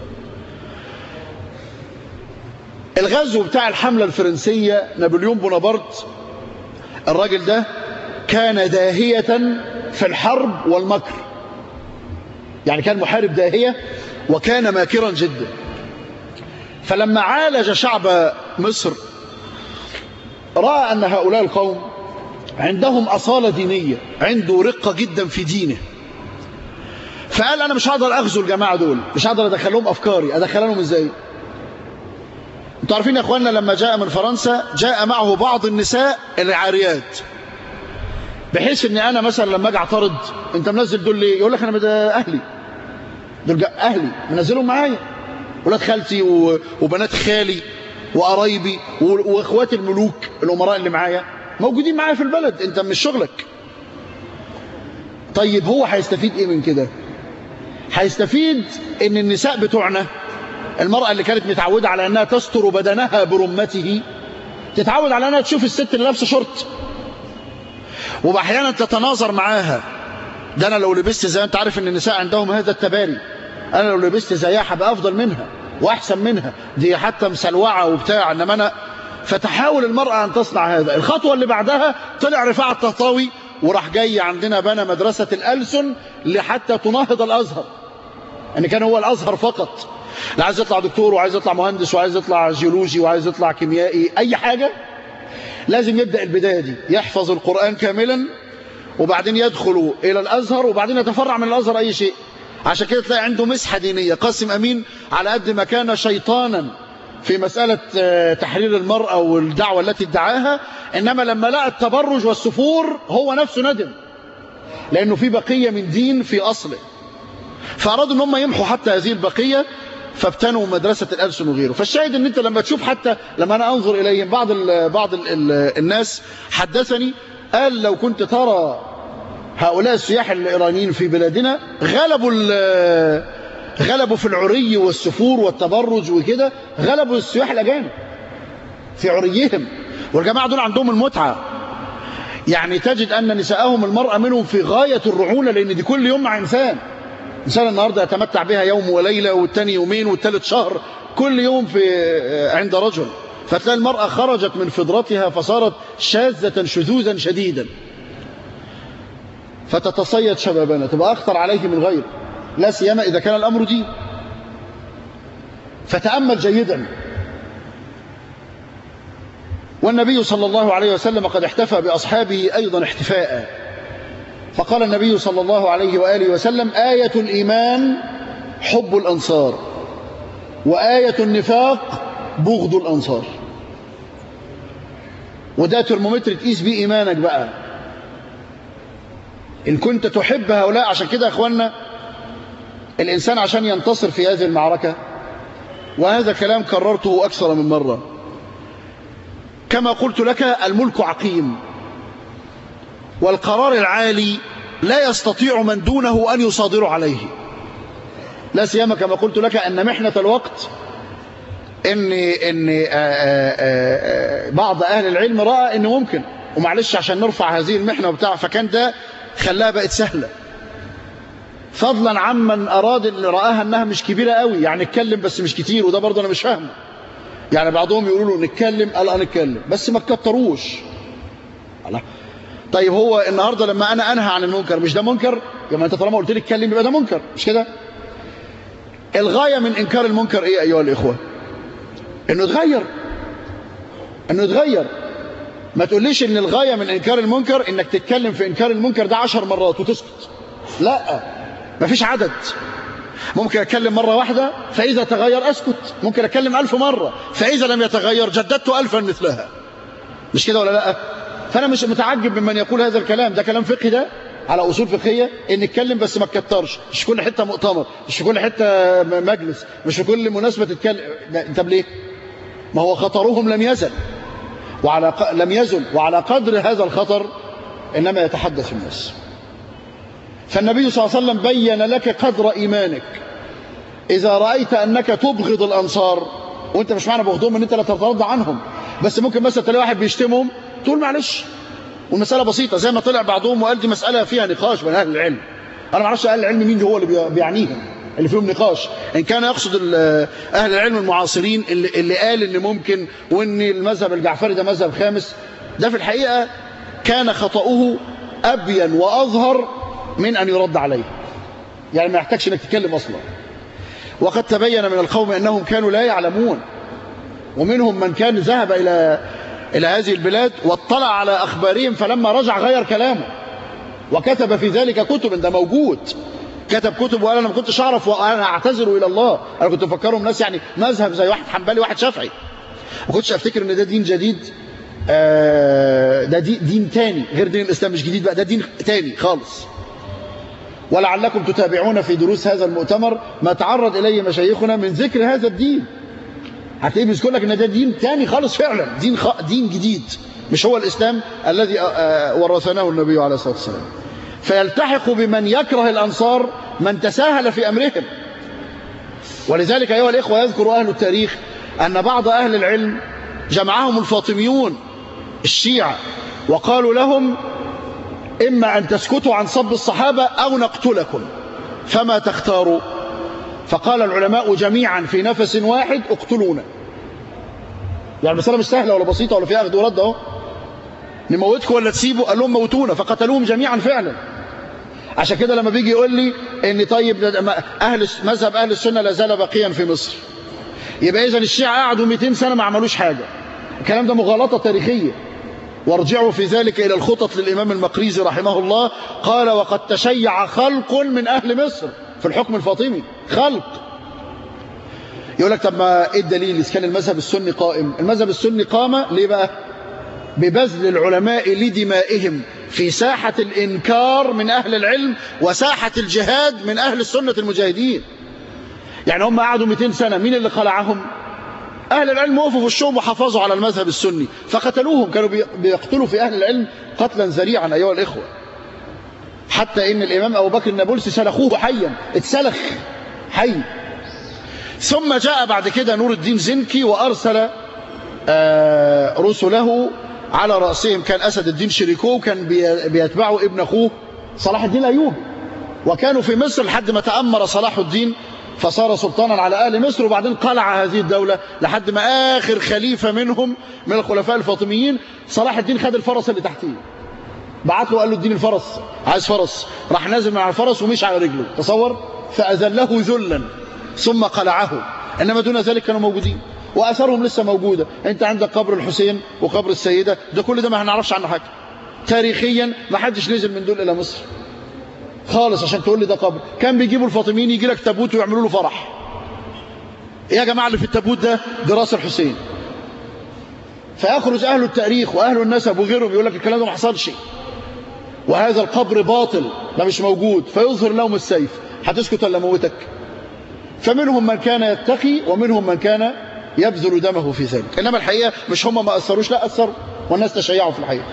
الغزو بتاع الحملة الفرنسية نابليون بونابرت الراجل ده كان داهية في الحرب والمكر يعني كان محارب داهية وكان ماكرا جدا فلما عالج شعب مصر رأى أن هؤلاء القوم عندهم أصالة دينية عنده رقة جدا في دينه فقال أنا مش هقدر أغزو الجماعة دول مش هقدر أدخلهم أفكاري أدخلهم إزاي انتوا عارفين يا اخواننا لما جاء من فرنسا جاء معه بعض النساء العاريات بحيث ان انا مثلا لما اجي اعترض انت منزل دول ليه يقول لك انا ده اهلي دول جا- اهلي منزلهم معايا ولاد خالتي و- وبنات خالي وقرايبي و- واخوات الملوك الامراء اللي معايا موجودين معايا في البلد انت مش شغلك طيب هو هيستفيد ايه من كده هيستفيد ان النساء بتوعنا المرأة اللي كانت متعودة على أنها تستر بدنها برمته تتعود على أنها تشوف الست اللي لابسه شورت وأحيانا تتناظر معاها ده أنا لو لبست زي أنت عارف أن النساء عندهم هذا التباري أنا لو لبست زيها هبقى أفضل منها وأحسن منها دي حتى مسلوعة وبتاع إنما أنا فتحاول المرأة أن تصنع هذا الخطوة اللي بعدها طلع رفاعة الطهطاوي وراح جاي عندنا بنى مدرسة الألسن لحتى تناهض الأزهر ان كان هو الازهر فقط لا عايز يطلع دكتور وعايز يطلع مهندس وعايز يطلع جيولوجي وعايز يطلع كيميائي اي حاجه لازم يبدا البدايه دي يحفظ القران كاملا وبعدين يدخل الى الازهر وبعدين يتفرع من الازهر اي شيء عشان كده تلاقي عنده مسحه دينيه قاسم امين على قد ما كان شيطانا في مسألة آه، تحرير المرأة والدعوة التي ادعاها إنما لما لقى التبرج والسفور هو نفسه ندم لأنه في بقية من دين في أصله فأرادوا ان هم يمحوا حتى هذه البقية فابتنوا مدرسة الألسن وغيره فالشاهد ان انت لما تشوف حتى لما انا انظر اليهم بعض ال بعض ال ال الناس حدثني قال لو كنت ترى هؤلاء السياح الإيرانيين في بلادنا غلبوا ال- غلبوا في العري والسفور والتبرج وكده غلبوا السياح الأجانب في عريهم والجماعة دول عندهم المتعة يعني تجد أن نساءهم المرأة منهم في غاية الرعونة لأن دي كل يوم مع إنسان إنسان النهاردة يتمتع بها يوم وليلة والتاني يومين والتالت شهر كل يوم في عند رجل فتلاقي المرأة خرجت من فضرتها فصارت شاذة شذوذا شديدا فتتصيد شبابنا تبقى أخطر عليه من غيره لا سيما إذا كان الأمر دين فتأمل جيدا والنبي صلى الله عليه وسلم قد احتفى بأصحابه أيضا احتفاء فقال النبي صلى الله عليه وآله وسلم آية الإيمان حب الأنصار وآية النفاق بغض الأنصار وده ترمومتر تقيس بيه إيمانك بقى إن كنت تحب هؤلاء عشان كده يا أخوانا الإنسان عشان ينتصر في هذه المعركة وهذا كلام كررته أكثر من مرة كما قلت لك الملك عقيم والقرار العالي لا يستطيع من دونه أن يصادر عليه لا سيما كما قلت لك أن محنة الوقت إن, إن آآ آآ بعض أهل العلم رأى أنه ممكن ومعلش عشان نرفع هذه المحنة وبتاع فكان ده خلاها بقت سهلة فضلا عمن أراد اللي رآها أنها مش كبيرة قوي يعني اتكلم بس مش كتير وده برضه أنا مش فاهمه يعني بعضهم يقولوا له نتكلم قال أنا نتكلم بس ما تكتروش الله طيب هو النهاردة لما أنا أنهى عن المنكر مش ده منكر يبقى أنت طالما قلت لي اتكلم يبقى ده منكر مش كده الغاية من إنكار المنكر إيه أيها الإخوة إنه يتغير إنه يتغير ما تقوليش إن الغاية من إنكار المنكر إنك تتكلم في إنكار المنكر ده عشر مرات وتسكت لا مفيش عدد ممكن أتكلم مرة واحدة فإذا تغير أسكت ممكن أتكلم ألف مرة فإذا لم يتغير جددت ألفا مثلها مش كده ولا لا فأنا مش متعجب ممن يقول هذا الكلام ده كلام فقهي ده على أصول فقهية إن نتكلم بس ما تكترش مش في كل حتة مؤتمر مش في كل حتة مجلس مش في كل مناسبة تتكلم أنت ليه ما هو خطرهم لم يزل وعلى ق... لم يزل وعلى قدر هذا الخطر إنما يتحدث الناس فالنبي صلى الله عليه وسلم بين لك قدر إيمانك إذا رأيت أنك تبغض الأنصار وأنت مش معنى بغضهم أن أنت لا تترضى عنهم بس ممكن مثلا تلاقي واحد بيشتمهم تقول معلش والمسألة بسيطة زي ما طلع بعضهم وقال دي مسألة فيها نقاش بين أهل العلم أنا ما اعرفش أهل العلم مين هو اللي بيعنيهم اللي فيهم نقاش إن كان يقصد أهل العلم المعاصرين اللي, اللي قال إن ممكن وإن المذهب الجعفري ده مذهب خامس ده في الحقيقة كان خطأه أبين وأظهر من أن يرد عليه يعني ما يحتاجش أنك تتكلم أصلا وقد تبين من القوم أنهم كانوا لا يعلمون ومنهم من كان ذهب إلى إلى هذه البلاد واطلع على أخبارهم فلما رجع غير كلامه وكتب في ذلك كتب ده موجود كتب كتب وقال أنا ما كنتش أعرف وأنا أعتذر إلى الله أنا كنت أفكرهم ناس يعني مذهب زي واحد حنبلي واحد شافعي ما كنتش أفتكر إن ده دين جديد ده دين, دين تاني غير دين الإسلام مش جديد بقى ده دين تاني خالص ولعلكم تتابعون في دروس هذا المؤتمر ما تعرض إليه مشايخنا من ذكر هذا الدين هتلاقيه بيذكر لك ان ده دين تاني خالص فعلا دين خ... دين جديد مش هو الاسلام الذي ورثناه النبي عليه الصلاه والسلام فيلتحق بمن يكره الانصار من تساهل في امرهم ولذلك ايها الاخوه يذكر اهل التاريخ ان بعض اهل العلم جمعهم الفاطميون الشيعه وقالوا لهم اما ان تسكتوا عن صب الصحابه او نقتلكم فما تختاروا فقال العلماء جميعا في نفس واحد اقتلونا يعني المسألة مش سهلة ولا بسيطة ولا فيها أخذ ورد اهو نموتكم ولا تسيبوا قال لهم موتونا فقتلوهم جميعا فعلا عشان كده لما بيجي يقول لي ان طيب اهل مذهب اهل السنه لا زال باقيا في مصر يبقى اذا الشيعة قعدوا 200 سنه ما عملوش حاجه الكلام ده مغالطه تاريخيه وارجعوا في ذلك الى الخطط للامام المقريزي رحمه الله قال وقد تشيع خلق من اهل مصر في الحكم الفاطمي خلق يقول لك طب ما ايه الدليل اذا كان المذهب السني قائم المذهب السني قام ليه بقى ببذل العلماء لدمائهم في ساحة الإنكار من أهل العلم وساحة الجهاد من أهل السنة المجاهدين يعني هم قعدوا 200 سنة مين اللي خلعهم أهل العلم وقفوا في الشوم وحافظوا على المذهب السني فقتلوهم كانوا بيقتلوا في أهل العلم قتلا ذريعا أيها الإخوة حتى إن الإمام أبو بكر النابلسي سلخوه حيا اتسلخ حي ثم جاء بعد كده نور الدين زنكي وأرسل رسله على رأسهم كان أسد الدين شريكو وكان بيتبعه ابن أخوه صلاح الدين الأيوبي وكانوا في مصر لحد ما تأمر صلاح الدين فصار سلطانا على أهل مصر وبعدين قلع هذه الدولة لحد ما آخر خليفة منهم من الخلفاء الفاطميين صلاح الدين خد الفرس اللي تحتيه بعت له قال له اديني الفرس عايز فرس راح نازل من على الفرس ومشي على رجله تصور فأذله ذلا ثم قلعه إنما دون ذلك كانوا موجودين وأثرهم لسه موجودة أنت عندك قبر الحسين وقبر السيدة ده كل ده ما هنعرفش عنه حاجة تاريخيا ما حدش نزل من دول إلى مصر خالص عشان تقول لي ده قبر كان بيجيبوا الفاطميين يجي لك تابوت ويعملوا له فرح ايه يا جماعة اللي في التابوت ده جراس الحسين فيخرج أهل التاريخ وأهل النسب وغيرهم يقول لك الكلام ده ما حصلش وهذا القبر باطل ده مش موجود فيظهر لهم السيف هتسكت ولا موتك فمنهم من كان يتقي ومنهم من كان يبذل دمه في ذلك إنما الحقيقة مش هم ما أثروش لا أثروا والناس تشيعوا في الحقيقة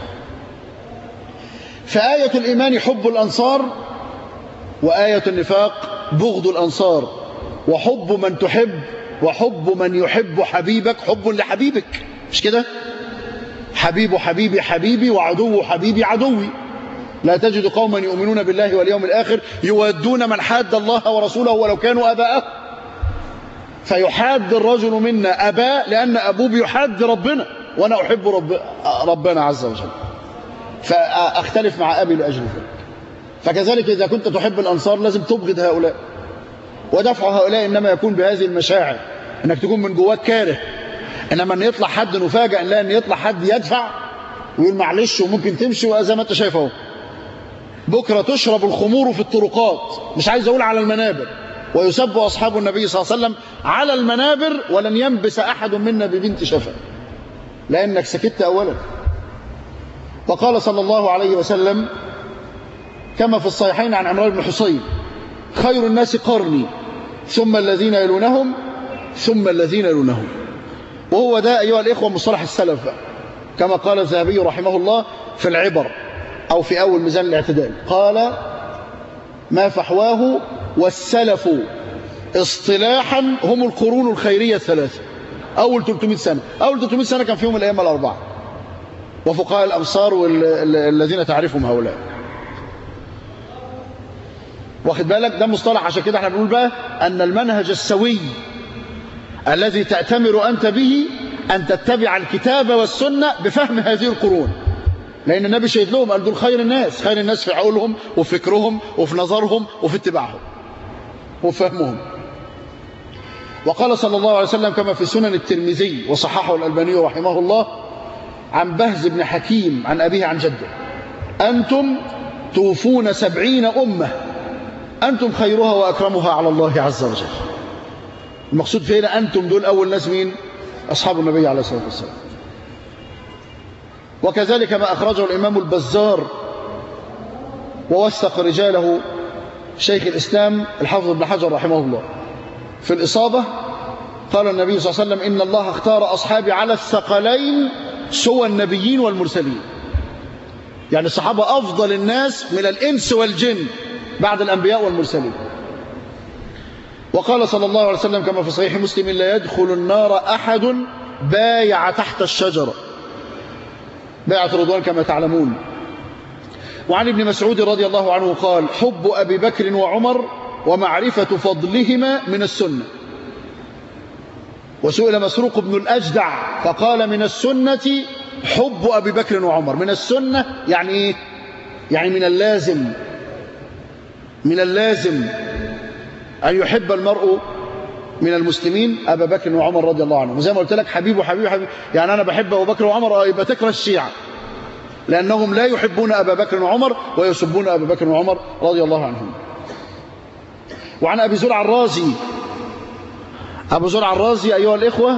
فآية الإيمان حب الأنصار وآية النفاق بغض الأنصار وحب من تحب وحب من يحب حبيبك حب لحبيبك مش كده حبيب حبيبي حبيبي وعدو حبيبي عدوي لا تجد قوما يؤمنون بالله واليوم الآخر يودون من حاد الله ورسوله ولو كانوا أباءه فيحاد الرجل منا أباء لأن أبوه بيحاد ربنا وأنا أحب رب ربنا عز وجل فأختلف مع أبي لأجل ذلك فكذلك إذا كنت تحب الأنصار لازم تبغض هؤلاء ودفع هؤلاء إنما يكون بهذه المشاعر إنك تكون من جواك كاره إنما أن يطلع حد نفاجأ لا أن يطلع حد يدفع ويقول معلش وممكن تمشي وزي ما أنت شايف اهو بكرة تشرب الخمور في الطرقات مش عايز أقول على المنابر ويسب أصحاب النبي صلى الله عليه وسلم على المنابر ولن ينبس أحد منا ببنت شفا لأنك سكت أولا وقال صلى الله عليه وسلم كما في الصحيحين عن عمران بن حصين خير الناس قرني ثم الذين يلونهم ثم الذين يلونهم وهو ده أيها الإخوة مصطلح السلف كما قال الذهبي رحمه الله في العبر أو في أول ميزان الاعتدال قال ما فحواه والسلف اصطلاحا هم القرون الخيرية الثلاثة أول 300 سنة أول 300 سنة كان فيهم الأيام الأربعة وفقهاء الأمصار والذين تعرفهم هؤلاء واخد بالك ده مصطلح عشان كده احنا بنقول بقى أن المنهج السوي الذي تأتمر أنت به أن تتبع الكتاب والسنة بفهم هذه القرون لأن النبي شهد لهم قال دول خير الناس خير الناس في عقولهم وفي فكرهم وفي نظرهم وفي اتباعهم وفي فهمهم وقال صلى الله عليه وسلم كما في سنن الترمذي وصححه الألباني رحمه الله عن بهز بن حكيم عن أبيه عن جده أنتم توفون سبعين أمة أنتم خيرها وأكرمها على الله عز وجل المقصود في هنا أنتم دول أول ناس مين أصحاب النبي عليه الصلاة والسلام وكذلك ما أخرجه الإمام البزار ووثق رجاله شيخ الإسلام الحافظ ابن حجر رحمه الله في الإصابة قال النبي صلى الله عليه وسلم إن الله اختار أصحابي على الثقلين سوى النبيين والمرسلين يعني الصحابة أفضل الناس من الإنس والجن بعد الأنبياء والمرسلين وقال صلى الله عليه وسلم كما في صحيح مسلم لا يدخل النار أحد بايع تحت الشجرة بيعة رضوان كما تعلمون وعن ابن مسعود رضي الله عنه قال حب أبي بكر وعمر ومعرفة فضلهما من السنة وسئل مسروق بن الأجدع فقال من السنة حب أبي بكر وعمر من السنة يعني إيه؟ يعني من اللازم من اللازم أن يحب المرء من المسلمين أبا بكر وعمر رضي الله عنهم وزي ما قلت لك حبيب وحبيب حبيب يعني أنا بحب أبو بكر وعمر يبقى تكره الشيعة لأنهم لا يحبون أبا بكر وعمر ويسبون أبا بكر وعمر رضي الله عنهم وعن أبي زرع الرازي أبو زرع الرازي أيها الإخوة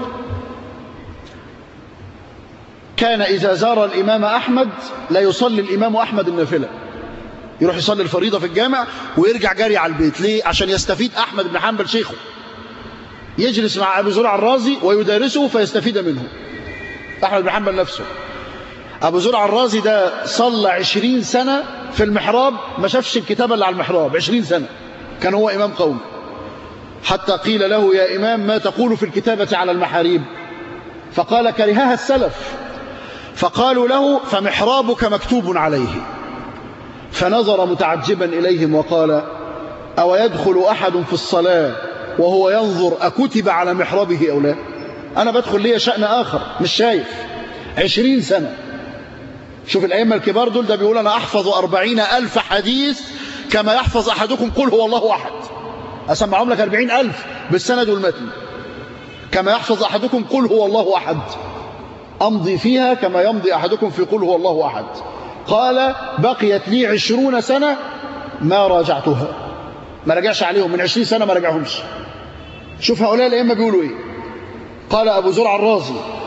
كان إذا زار الإمام أحمد لا يصلي الإمام أحمد النافلة يروح يصلي الفريضة في الجامع ويرجع جاري على البيت ليه؟ عشان يستفيد أحمد بن حنبل شيخه يجلس مع أبو زرع الرازي ويدارسه فيستفيد منه أحمد بن حنبل نفسه أبو زرع الرازي ده صلى عشرين سنة في المحراب ما شافش الكتابة اللي على المحراب عشرين سنة كان هو إمام قوم حتى قيل له يا إمام ما تقول في الكتابة على المحاريب فقال كرهها السلف فقالوا له فمحرابك مكتوب عليه فنظر متعجبا إليهم وقال أو يدخل أحد في الصلاة وهو ينظر أكتب على محرابه أو لا أنا بدخل لي شأن آخر مش شايف عشرين سنة شوف الأئمة الكبار دول ده بيقول أنا أحفظ أربعين ألف حديث كما يحفظ أحدكم قل هو الله أحد أسمعهم لك أربعين ألف بالسند والمتن كما يحفظ أحدكم قل هو الله أحد أمضي فيها كما يمضي أحدكم في قل هو الله أحد قال بقيت لي عشرون سنة ما راجعتها ما رجعش عليهم من عشرين سنة ما رجعهمش شوف هؤلاء الأئمة بيقولوا إيه قال أبو زرع الرازي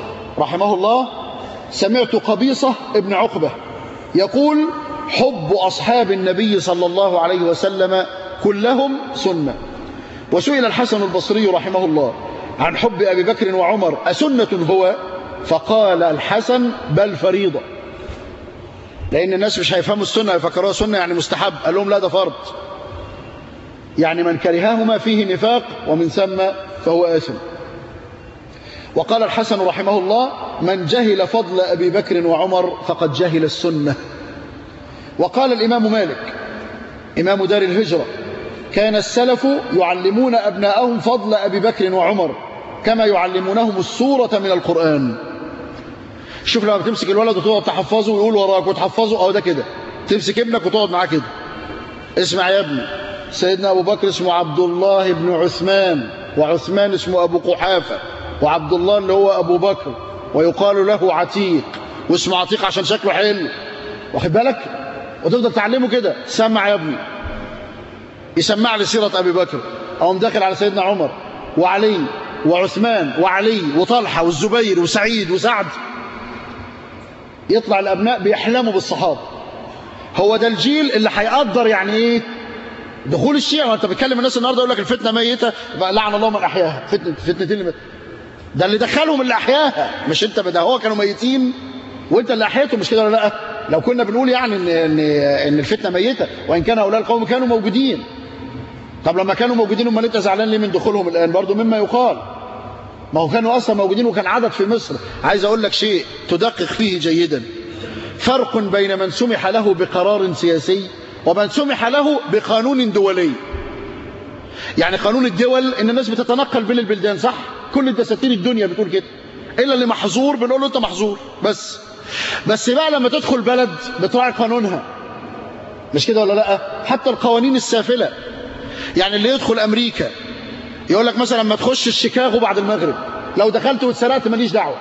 رحمه الله سمعت قبيصة ابن عقبة يقول حب أصحاب النبي صلى الله عليه وسلم كلهم سنة وسئل الحسن البصري رحمه الله عن حب أبي بكر وعمر أسنة هو فقال الحسن بل فريضة لأن الناس مش هيفهموا السنة يفكروها سنة يعني مستحب قال لهم لا ده فرض يعني من كرههما فيه نفاق ومن ثم فهو آثم وقال الحسن رحمه الله من جهل فضل أبي بكر وعمر فقد جهل السنة وقال الإمام مالك إمام دار الهجرة كان السلف يعلمون أبناءهم فضل أبي بكر وعمر كما يعلمونهم السورة من القرآن شوف لما بتمسك الولد وتقعد تحفظه ويقول وراك وتحفظه أو ده كده تمسك ابنك وتقعد معاه كده اسمع يا ابني سيدنا أبو بكر اسمه عبد الله بن عثمان وعثمان اسمه أبو قحافة وعبد الله اللي هو أبو بكر ويقال له عتيق واسمه عتيق عشان شكله حلو واخد بالك وتفضل تعلمه كده سمع يا ابني يسمع لي سيرة أبي بكر أقوم داخل على سيدنا عمر وعلي وعثمان وعلي وطلحة والزبير وسعيد وسعد يطلع الأبناء بيحلموا بالصحابة هو ده الجيل اللي هيقدر يعني إيه دخول الشيعة وانت بتكلم الناس النهارده يقول لك الفتنة ميتة لعن الله من أحياها فتنة فتنتين اللي ده اللي دخلهم اللي أحياها مش انت ده هو كانوا ميتين وانت اللي أحيتهم مش كده ولا لا لو كنا بنقول يعني ان ان ان الفتنة ميتة وان كان هؤلاء القوم كانوا موجودين طب لما كانوا موجودين امال انت زعلان ليه من دخولهم الآن برضو مما يقال ما هو كانوا أصلا موجودين وكان عدد في مصر عايز أقول لك شيء تدقق فيه جيدا فرق بين من سمح له بقرار سياسي ومن سمح له بقانون دولي يعني قانون الدول ان الناس بتتنقل بين البلدان صح كل الدساتير الدنيا بتقول كده الا اللي محظور بنقول له انت محظور بس بس بقى لما تدخل بلد بتراعي قانونها مش كده ولا لا حتى القوانين السافله يعني اللي يدخل امريكا يقول لك مثلا ما تخش شيكاغو بعد المغرب لو دخلت واتسرقت ماليش دعوه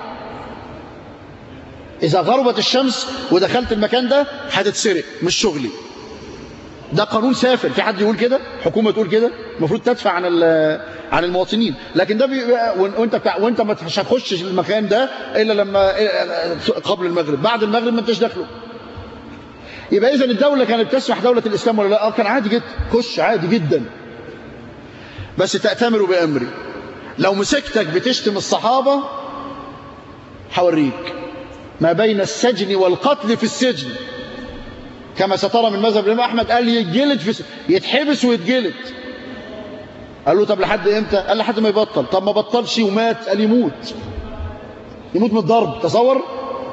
اذا غربت الشمس ودخلت المكان ده هتتسرق مش شغلي ده قانون سافر في حد يقول كده حكومه تقول كده المفروض تدفع عن عن المواطنين لكن ده وانت بتاع وانت مش هتخش المكان ده الا لما قبل المغرب بعد المغرب ما انتش داخله يبقى اذا الدوله كانت تسمح دوله الاسلام ولا لا كان عادي جدا خش عادي جدا بس تأتمر بأمري لو مسكتك بتشتم الصحابة حوريك ما بين السجن والقتل في السجن كما سترى من مذهب الإمام أحمد قال يتجلد في يتحبس ويتجلد قال له طب لحد امتى قال لحد ما يبطل طب ما بطلش ومات قال يموت يموت من الضرب تصور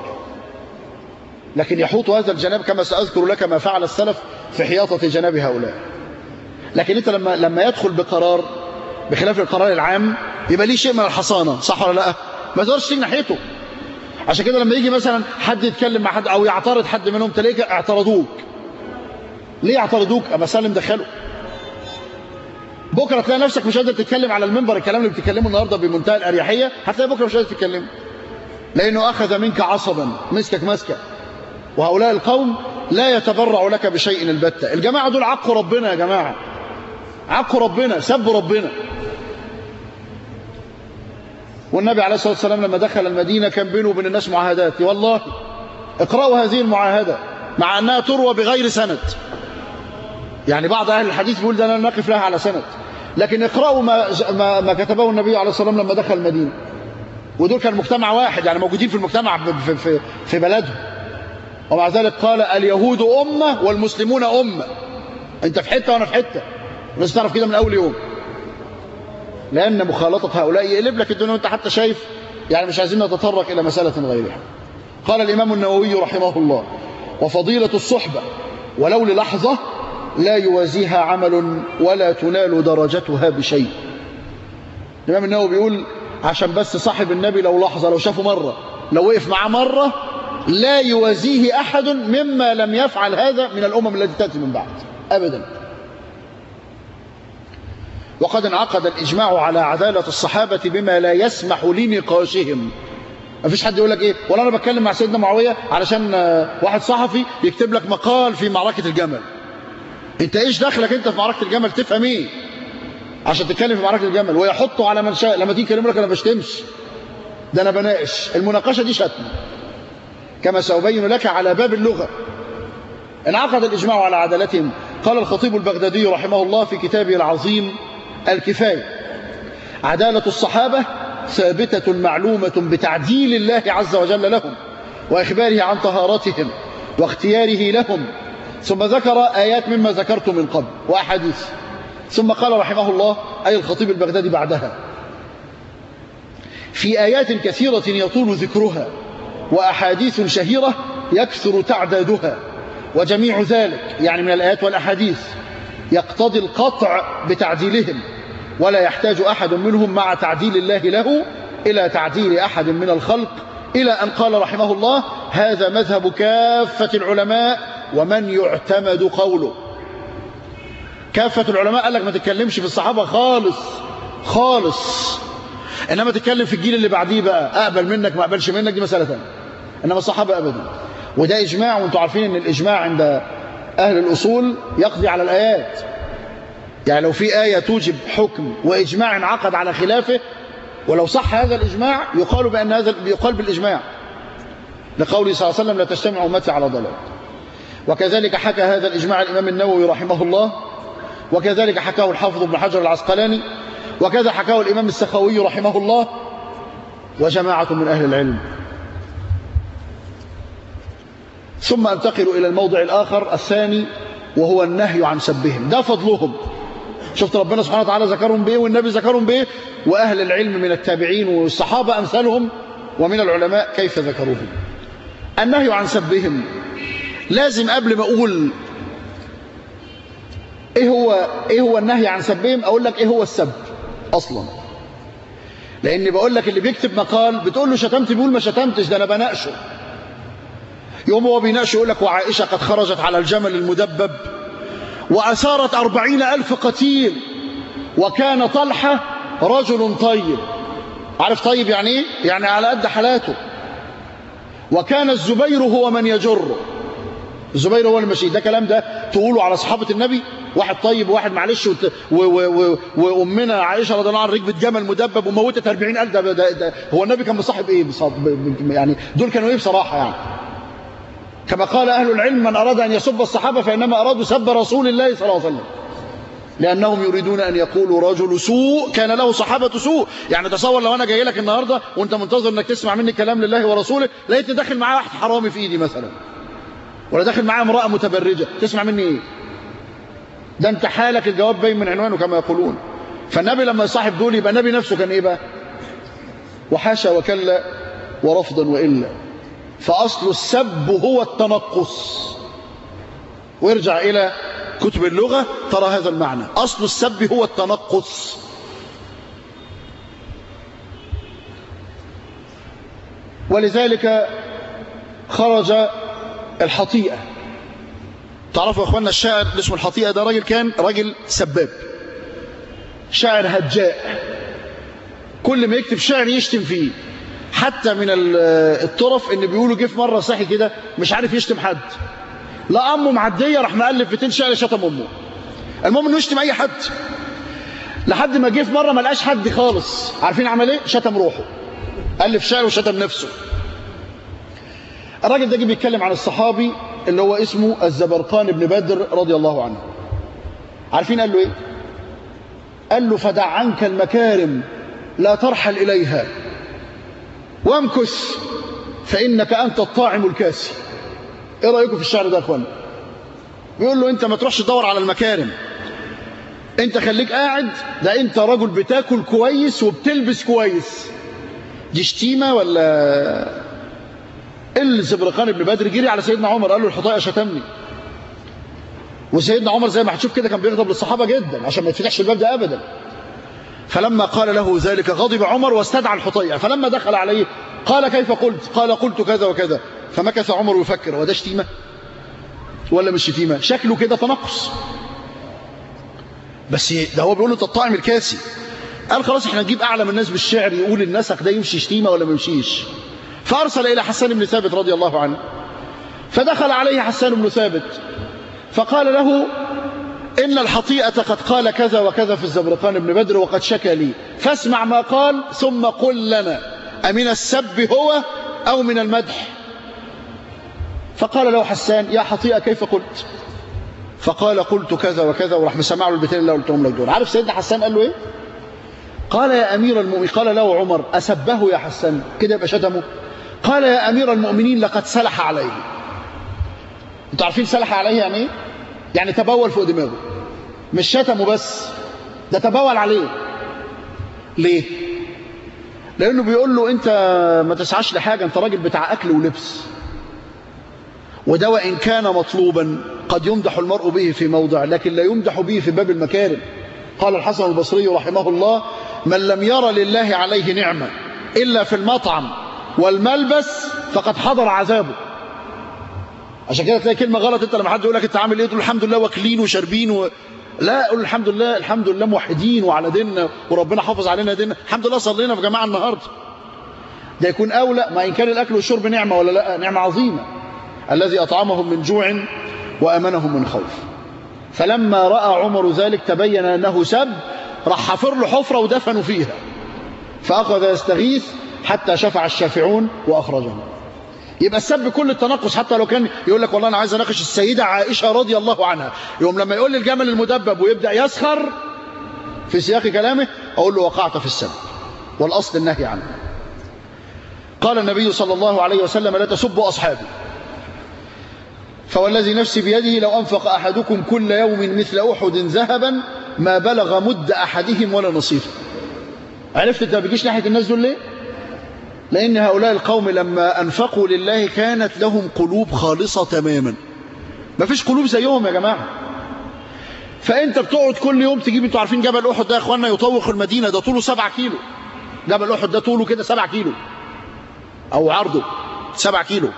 لكن يحوط هذا الجناب كما سأذكر لك ما فعل السلف في حياطة جناب هؤلاء لكن انت لما لما يدخل بقرار بخلاف القرار العام يبقى ليه شيء من الحصانه صح ولا لا ما تقدرش تيجي ناحيته عشان كده لما يجي مثلا حد يتكلم مع حد او يعترض حد منهم تلاقيك اعترضوك ليه اعترضوك اما سلم دخله بكره تلاقي نفسك مش قادر تتكلم على المنبر الكلام اللي بتتكلمه النهارده بمنتهى الاريحيه هتلاقي بكره مش قادر تتكلم لانه اخذ منك عصبا مسكك مسكه وهؤلاء القوم لا يتبرع لك بشيء البتة الجماعه دول عقوا ربنا يا جماعه عقوا ربنا سبوا ربنا والنبي عليه الصلاة والسلام لما دخل المدينة كان بينه وبين الناس معاهدات والله اقرأوا هذه المعاهدة مع أنها تروى بغير سند يعني بعض أهل الحديث بيقول ده أنا نقف لها على سند لكن اقرأوا ما, ما, ما كتبه النبي عليه الصلاة والسلام لما دخل المدينة ودول كان مجتمع واحد يعني موجودين في المجتمع في, في, في بلدهم ومع ذلك قال اليهود أمة والمسلمون أمة أنت في حتة وأنا في حتة الناس تعرف كده من أول يوم لأن مخالطة هؤلاء يقلب لك الدنيا وانت حتى شايف يعني مش عايزين نتطرق إلى مسألة غيرها قال الإمام النووي رحمه الله وفضيلة الصحبة ولو للحظة لا يوازيها عمل ولا تنال درجتها بشيء الإمام النووي بيقول عشان بس صاحب النبي لو لحظة لو شافه مرة لو وقف معاه مرة لا يوازيه أحد مما لم يفعل هذا من الأمم التي تأتي من بعد أبدا وقد انعقد الإجماع على عدالة الصحابة بما لا يسمح لنقاشهم ما فيش حد يقول لك ايه ولا انا بتكلم مع سيدنا معاويه علشان واحد صحفي يكتب لك مقال في معركه الجمل انت ايش دخلك انت في معركه الجمل تفهم ايه عشان تتكلم في معركه الجمل ويحطوا على من شاء لما تيجي يكلموا لك انا بشتمش ده أنا بناقش المناقشة دي شتم كما سأبين لك على باب اللغة انعقد الإجماع على عدالتهم قال الخطيب البغدادي رحمه الله في كتابه العظيم الكفاية عدالة الصحابة ثابتة معلومة بتعديل الله عز وجل لهم وإخباره عن طهارتهم واختياره لهم ثم ذكر آيات مما ذكرت من قبل وأحاديث ثم قال رحمه الله أي الخطيب البغدادي بعدها في آيات كثيرة يطول ذكرها وأحاديث شهيرة يكثر تعدادها وجميع ذلك يعني من الآيات والأحاديث يقتضي القطع بتعديلهم ولا يحتاج أحد منهم مع تعديل الله له إلى تعديل أحد من الخلق إلى أن قال رحمه الله هذا مذهب كافة العلماء ومن يعتمد قوله كافة العلماء قال لك ما تتكلمش في الصحابة خالص خالص إنما تتكلم في الجيل اللي بعديه بقى أقبل منك ما أقبلش منك دي مسألة ثانيه إنما الصحابة أبدا وده إجماع وانتم عارفين إن الإجماع عند أهل الأصول يقضي على الآيات يعني لو في آية توجب حكم وإجماع انعقد على خلافه ولو صح هذا الإجماع يقال بأن هذا يقال بالإجماع لقوله صلى الله عليه وسلم لا تجتمع أمتي على ضلال وكذلك حكى هذا الإجماع الإمام النووي رحمه الله وكذلك حكاه الحافظ ابن حجر العسقلاني وكذا حكاه الإمام السخوي رحمه الله وجماعة من أهل العلم ثم انتقل إلى الموضع الآخر الثاني وهو النهي عن سبهم ده فضلهم شفت ربنا سبحانه وتعالى ذكرهم بإيه والنبي ذكرهم بإيه وأهل العلم من التابعين والصحابة أمثالهم ومن العلماء كيف ذكروهم النهي عن سبهم لازم قبل ما أقول إيه هو, إيه هو النهي عن سبهم أقول لك إيه هو السب أصلا لأن بقول لك اللي بيكتب مقال بتقول له شتمت بيقول ما شتمتش ده أنا بناقشه يوم هو بيناقش يقول لك وعائشة قد خرجت على الجمل المدبب وأثارت أربعين ألف قتيل وكان طلحة رجل طيب عارف طيب يعني ايه؟ يعني على قد حالاته وكان الزبير هو من يجر الزبير هو المشي ده كلام ده تقوله على صحابة النبي واحد طيب وواحد معلش وت... و... و... و... وأمنا عائشة رضي الله عنها ركبت جمل مدبب وموتت 40 ألف ده, ده, ده هو النبي كان مصاحب إيه بصاب... يعني دول كانوا إيه بصراحة يعني كما قال أهل العلم من أراد أن يسب الصحابة فإنما أرادوا سب رسول الله صلى الله عليه وسلم لأنهم يريدون أن يقولوا رجل سوء كان له صحابة سوء يعني تصور لو أنا جاي لك النهاردة وأنت منتظر أنك تسمع مني كلام لله ورسوله لقيت داخل معاه واحد حرامي في إيدي مثلا ولا داخل معاه امرأة متبرجة تسمع مني إيه ده أنت حالك الجواب باين من عنوانه كما يقولون فالنبي لما يصاحب دول يبقى النبي نفسه كان إيه بقى وحاشا وكلا ورفضا وإلا فأصل السب هو التنقص وارجع إلى كتب اللغة ترى هذا المعنى أصل السب هو التنقص ولذلك خرج الحطيئة تعرفوا يا أخوانا الشاعر اللي اسمه الحطيئة ده راجل كان راجل سباب شاعر هجاء كل ما يكتب شعر يشتم فيه حتى من الطرف ان بيقولوا جه في مره صحي كده مش عارف يشتم حد لا امه معديه راح مالف 200 شعر شتم امه المهم انه يشتم اي حد لحد ما جه في مره ما لقاش حد خالص عارفين عمل ايه شتم روحه الف شعر وشتم نفسه الراجل ده جه بيتكلم عن الصحابي اللي هو اسمه الزبرقان بن بدر رضي الله عنه عارفين قال له ايه قال له فدع عنك المكارم لا ترحل اليها وامكث فإنك أنت الطاعم الكاسي إيه رأيكم في الشعر ده يا أخوان بيقول له أنت ما تروحش تدور على المكارم أنت خليك قاعد ده أنت رجل بتاكل كويس وبتلبس كويس دي شتيمة ولا الزبرقان بن بدر جري على سيدنا عمر قال له الحطيئة شتمني وسيدنا عمر زي ما هتشوف كده كان بيغضب للصحابة جدا عشان ما يتفتحش الباب ده أبدا فلما قال له ذلك غضب عمر واستدعى الحطيئة فلما دخل عليه قال كيف قلت قال قلت كذا وكذا فمكث عمر يفكر وده شتيمة ولا مش شتيمة شكله كده تنقص بس ده هو بيقول له الطاعم الكاسي قال خلاص احنا نجيب اعلم الناس بالشعر يقول النسق ده يمشي شتيمة ولا ما يمشيش فارسل الى حسان بن ثابت رضي الله عنه فدخل عليه حسان بن ثابت فقال له إن الحطيئة قد قال كذا وكذا في الزبرقان بن بدر وقد شكى لي فاسمع ما قال ثم قل لنا أمن السب هو أو من المدح فقال له حسان يا حطيئة كيف قلت فقال قلت كذا وكذا وراح مسمع له البيتين اللي قلتهم لك دول عارف سيدنا حسان قال له ايه قال يا أمير المؤمنين قال له عمر أسبه يا حسان كده يبقى شتمه قال يا أمير المؤمنين لقد سلح عليه انتوا عارفين سلح عليه يعني ايه يعني تبول فوق دماغه مش شتمه بس ده تبول عليه ليه لانه بيقول له انت ما تسعاش لحاجه انت راجل بتاع اكل ولبس وده وان كان مطلوبا قد يمدح المرء به في موضع لكن لا يمدح به في باب المكارم قال الحسن البصري رحمه الله من لم ير لله عليه نعمه الا في المطعم والملبس فقد حضر عذابه عشان كده تلاقي كلمه غلط انت لما حد يقول لك انت عامل ايه تقول الحمد لله واكلين وشاربين و... لا قول الحمد لله الحمد لله موحدين وعلى ديننا وربنا حافظ علينا ديننا الحمد لله صلينا في جماعه النهارده ده يكون اولى ما ان كان الاكل والشرب نعمه ولا لا نعمه عظيمه الذي اطعمهم من جوع وامنهم من خوف فلما راى عمر ذلك تبين انه سب راح حفر له حفره ودفنوا فيها فاخذ يستغيث حتى شفع الشافعون واخرجه يبقى السب كل التنقص حتى لو كان يقول لك والله انا عايز اناقش السيده عائشه رضي الله عنها يوم لما يقول لي الجمل المدبب ويبدا يسخر في سياق كلامه اقول له وقعت في السب والاصل النهي عنه قال النبي صلى الله عليه وسلم لا تسبوا اصحابي فوالذي نفسي بيده لو انفق احدكم كل يوم مثل احد ذهبا ما بلغ مد احدهم ولا نصيفه عرفت انت ما بيجيش ناحيه الناس دول ليه لأن هؤلاء القوم لما أنفقوا لله كانت لهم قلوب خالصة تماما ما فيش قلوب زيهم يا جماعة فأنت بتقعد كل يوم تجيب انتوا عارفين جبل أحد ده يا أخوانا يطوق المدينة ده طوله سبعة كيلو جبل أحد ده طوله كده سبعة كيلو أو عرضه سبعة كيلو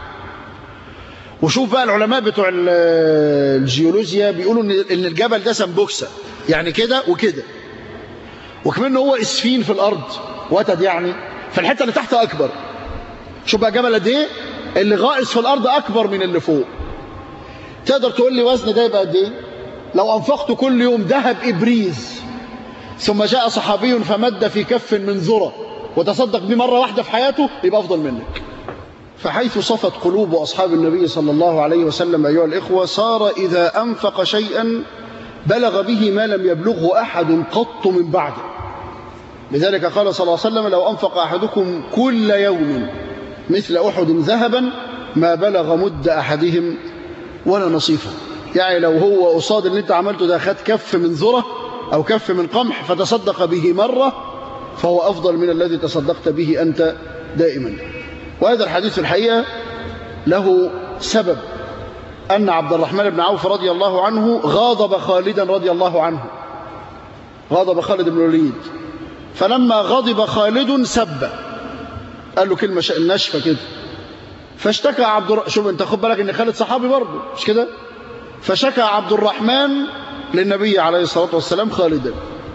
وشوف بقى العلماء بتوع الجيولوجيا بيقولوا ان الجبل ده سمبوكسة يعني كده وكده وكمان هو اسفين في الارض وتد يعني فالحته اللي تحت اكبر شوف بقى جبل قد ايه اللي غائص في الارض اكبر من اللي فوق تقدر تقول لي وزن ده يبقى قد ايه لو انفقت كل يوم ذهب ابريز ثم جاء صحابي فمد في كف من ذره وتصدق بيه مره واحده في حياته يبقى افضل منك فحيث صفت قلوب اصحاب النبي صلى الله عليه وسلم ايها الاخوه صار اذا انفق شيئا بلغ به ما لم يبلغه احد قط من بعده لذلك قال صلى الله عليه وسلم لو أنفق أحدكم كل يوم مثل أحد ذهبا ما بلغ مد أحدهم ولا نصيفه يعني لو هو قصاد اللي انت عملته ده خد كف من ذرة أو كف من قمح فتصدق به مرة فهو أفضل من الذي تصدقت به أنت دائما وهذا الحديث الحقيقة له سبب أن عبد الرحمن بن عوف رضي الله عنه غاضب خالدا رضي الله عنه غاضب خالد بن الوليد فلما غضب خالد سب قال له كلمة ناشفة كده فاشتكى عبد الر... شوف انت خد بالك ان خالد صحابي برضه مش كده فشكى عبد الرحمن للنبي عليه الصلاة والسلام خالدا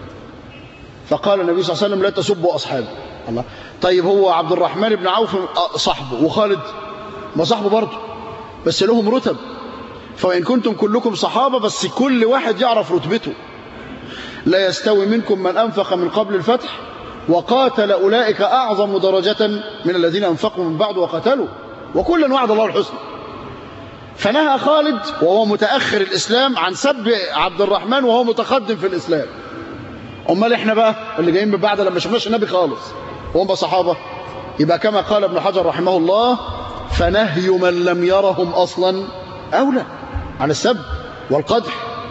فقال النبي صلى الله عليه وسلم لا تسبوا أصحابي الله طيب هو عبد الرحمن بن عوف صاحبه وخالد ما صاحبه برضه بس لهم رتب فإن كنتم كلكم صحابة بس كل واحد يعرف رتبته لا يستوي منكم من أنفق من قبل الفتح وقاتل أولئك أعظم درجة من الذين أنفقوا من بعد وقتلوا وكلا وعد الله الحسنى فنهى خالد وهو متأخر الإسلام عن سب عبد الرحمن وهو متقدم في الإسلام أمال إحنا بقى اللي جايين من بعد لما شفناش النبي خالص وهم صحابة يبقى كما قال ابن حجر رحمه الله فنهي من لم يرهم أصلا أولى عن السب والقدح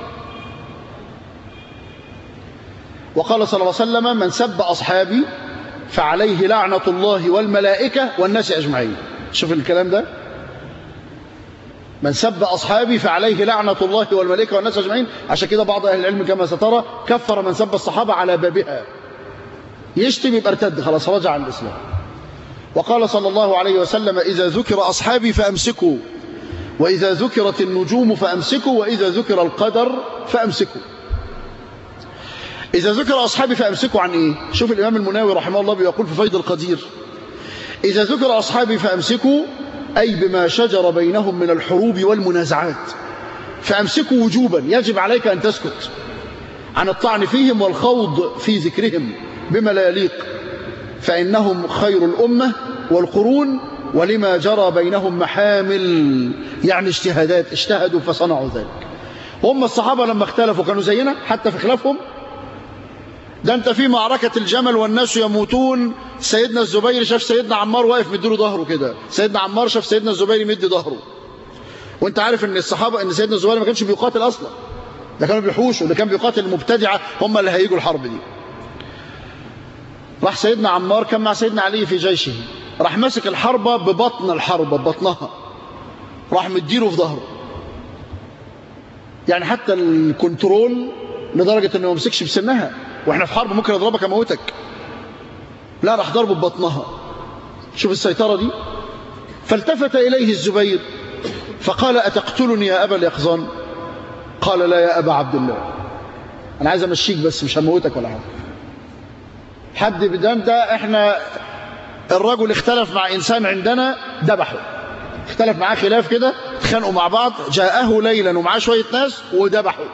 وقال صلى الله عليه وسلم من سب أصحابي فعليه لعنة الله والملائكة والناس أجمعين شوف الكلام ده من سب أصحابي فعليه لعنة الله والملائكة والناس أجمعين عشان كده بعض أهل العلم كما سترى كفر من سب الصحابة على بابها يشتم يبقى ارتد خلاص رجع عن الإسلام وقال صلى الله عليه وسلم إذا ذكر أصحابي فأمسكوا وإذا ذكرت النجوم فأمسكوا وإذا ذكر القدر فأمسكوا إذا ذكر أصحابي فأمسكوا عن إيه شوف الإمام المناوي رحمه الله بيقول في فيض القدير إذا ذكر أصحابي فأمسكوا أي بما شجر بينهم من الحروب والمنازعات فأمسكوا وجوبا يجب عليك أن تسكت عن الطعن فيهم والخوض في ذكرهم بما لا يليق فإنهم خير الأمة والقرون ولما جرى بينهم محامل يعني اجتهادات اجتهدوا فصنعوا ذلك هم الصحابة لما اختلفوا كانوا زينا حتى في خلافهم ده انت في معركة الجمل والناس يموتون سيدنا الزبير شاف سيدنا عمار واقف مديله ظهره كده سيدنا عمار شاف سيدنا الزبير يمد ظهره وانت عارف ان الصحابة ان سيدنا الزبير ما كانش بيقاتل اصلا ده كانوا بيحوشوا ده كان بيقاتل المبتدعة هم اللي هيجوا الحرب دي راح سيدنا عمار كان مع سيدنا علي في جيشه راح ماسك الحربة ببطن الحربة ببطنها راح مديله في ظهره يعني حتى الكنترول لدرجة انه ما مسكش بسنها واحنا في حرب ممكن اضربك اموتك لا راح ضربه ببطنها شوف السيطرة دي فالتفت إليه الزبير فقال أتقتلني يا أبا اليقظان قال لا يا أبا عبد الله أنا عايز أمشيك بس مش هموتك ولا حاجة حد بدان ده احنا الرجل اختلف مع إنسان عندنا ذبحه اختلف معاه خلاف كده اتخانقوا مع بعض جاءه ليلا ومعاه شوية ناس وذبحوا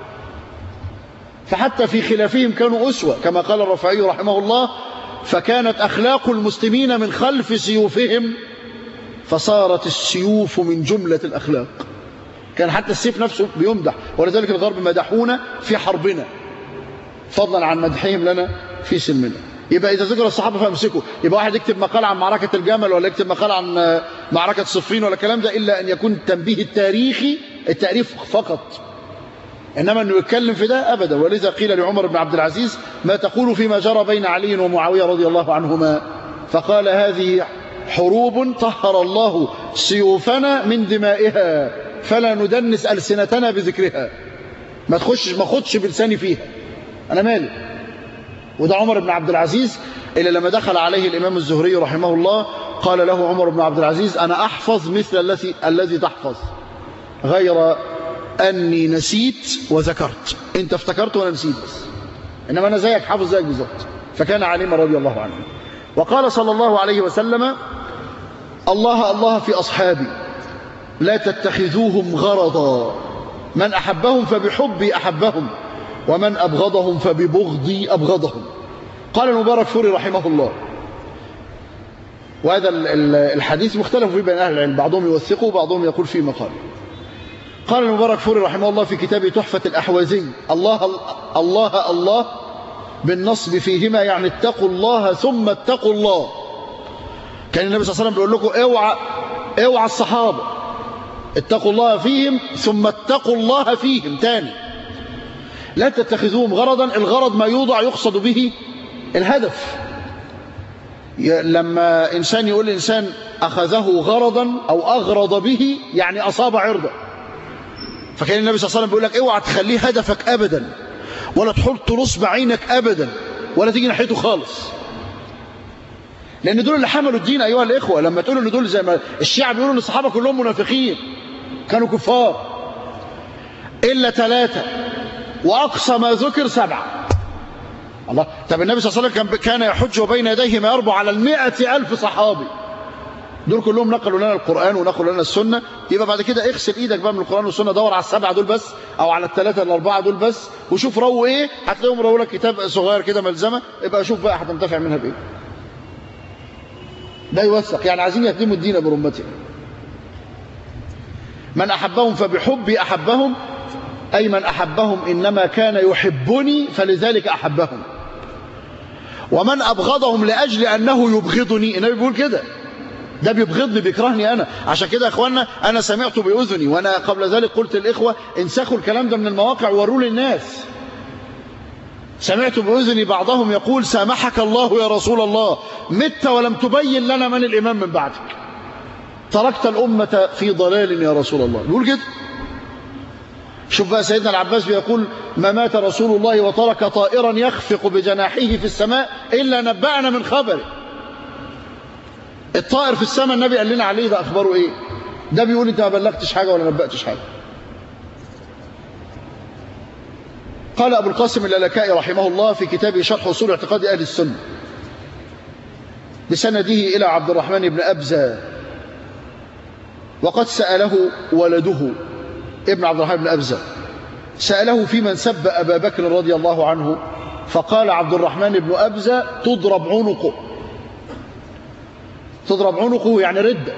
فحتى في خلافهم كانوا أسوة كما قال الرفعي رحمه الله فكانت أخلاق المسلمين من خلف سيوفهم فصارت السيوف من جملة الأخلاق كان حتى السيف نفسه بيمدح ولذلك الغرب مدحونا في حربنا فضلا عن مدحهم لنا في سلمنا يبقى إذا ذكر الصحابة فامسكوا يبقى واحد يكتب مقال عن معركة الجمل ولا يكتب مقال عن معركة صفين ولا الكلام ده إلا أن يكون التنبيه التاريخي التعريف فقط إنما أنه يتكلم في ده أبدا ولذا قيل لعمر بن عبد العزيز ما تقول فيما جرى بين علي ومعاوية رضي الله عنهما فقال هذه حروب طهر الله سيوفنا من دمائها فلا ندنس ألسنتنا بذكرها ما تخش ما خدش بلساني فيها أنا مالي وده عمر بن عبد العزيز اللي لما دخل عليه الإمام الزهري رحمه الله قال له عمر بن عبد العزيز أنا أحفظ مثل الذي الذي تحفظ غير أني نسيت وذكرت أنت افتكرت وأنا نسيت بس إنما أنا زيك حافظ زيك بالظبط فكان عليما رضي الله عنه وقال صلى الله عليه وسلم الله الله في أصحابي لا تتخذوهم غرضا من أحبهم فبحبي أحبهم ومن أبغضهم فببغضي أبغضهم قال المبارك فوري رحمه الله وهذا الحديث مختلف فيه بين أهل العلم بعضهم يوثقه وبعضهم يقول فيه مقال قال المبارك فوري رحمه الله في كتاب تحفة الأحوازي الله الله الله بالنصب فيهما يعني اتقوا الله ثم اتقوا الله كان النبي صلى الله عليه وسلم بيقول لكم اوعى اوعى الصحابة اتقوا الله فيهم ثم اتقوا الله فيهم تاني لا تتخذوهم غرضا الغرض ما يوضع يقصد به الهدف لما إنسان يقول إنسان أخذه غرضا أو أغرض به يعني أصاب عرضه فكان النبي صلى الله عليه وسلم بيقول لك اوعى تخليه هدفك أبدا ولا تحط نصب عينك أبدا ولا تيجي ناحيته خالص لأن دول اللي حملوا الدين أيها الإخوة لما تقولوا إن دول زي ما الشيعة بيقولوا إن الصحابة كلهم منافقين كانوا كفار إلا ثلاثة وأقصى ما ذكر سبعة الله طب النبي صلى الله عليه وسلم كان يحج وبين يديه ما يربع على المائة ألف صحابي دول كلهم نقلوا لنا القرآن ونقلوا لنا السنة يبقى بعد كده اغسل ايدك بقى من القرآن والسنة دور على السبعة دول بس او على الثلاثة الاربعة دول بس وشوف رو ايه هتلاقيهم رو لك كتاب صغير كده ملزمة يبقى شوف بقى هتنتفع منها بايه ده يوثق يعني عايزين يهدموا الدين برمته من أحبهم فبحبي أحبهم أي من أحبهم إنما كان يحبني فلذلك أحبهم ومن أبغضهم لأجل أنه يبغضني النبي بيقول كده ده بيبغضني بيكرهني أنا عشان كده يا أخوانا أنا سمعت بأذني وأنا قبل ذلك قلت للإخوة انسخوا الكلام ده من المواقع وروه للناس سمعت بأذني بعضهم يقول سامحك الله يا رسول الله مت ولم تبين لنا من الإمام من بعدك تركت الأمة في ضلال يا رسول الله بيقول كده شوف بقى سيدنا العباس بيقول ما مات رسول الله وترك طائرا يخفق بجناحه في السماء إلا نبأنا من خبره الطائر في السماء النبي قال لنا عليه ده أخباره إيه ده بيقول أنت ما بلغتش حاجة ولا نبأتش حاجة قال أبو القاسم اللالكائي رحمه الله في كتابه شرح أصول اعتقاد أهل السنة بسنده إلى عبد الرحمن بن أبزة وقد سأله ولده ابن عبد الرحمن بن أبزة سأله في من سب أبا بكر رضي الله عنه فقال عبد الرحمن بن أبزة تضرب عنقه تضرب عنقه يعني ردة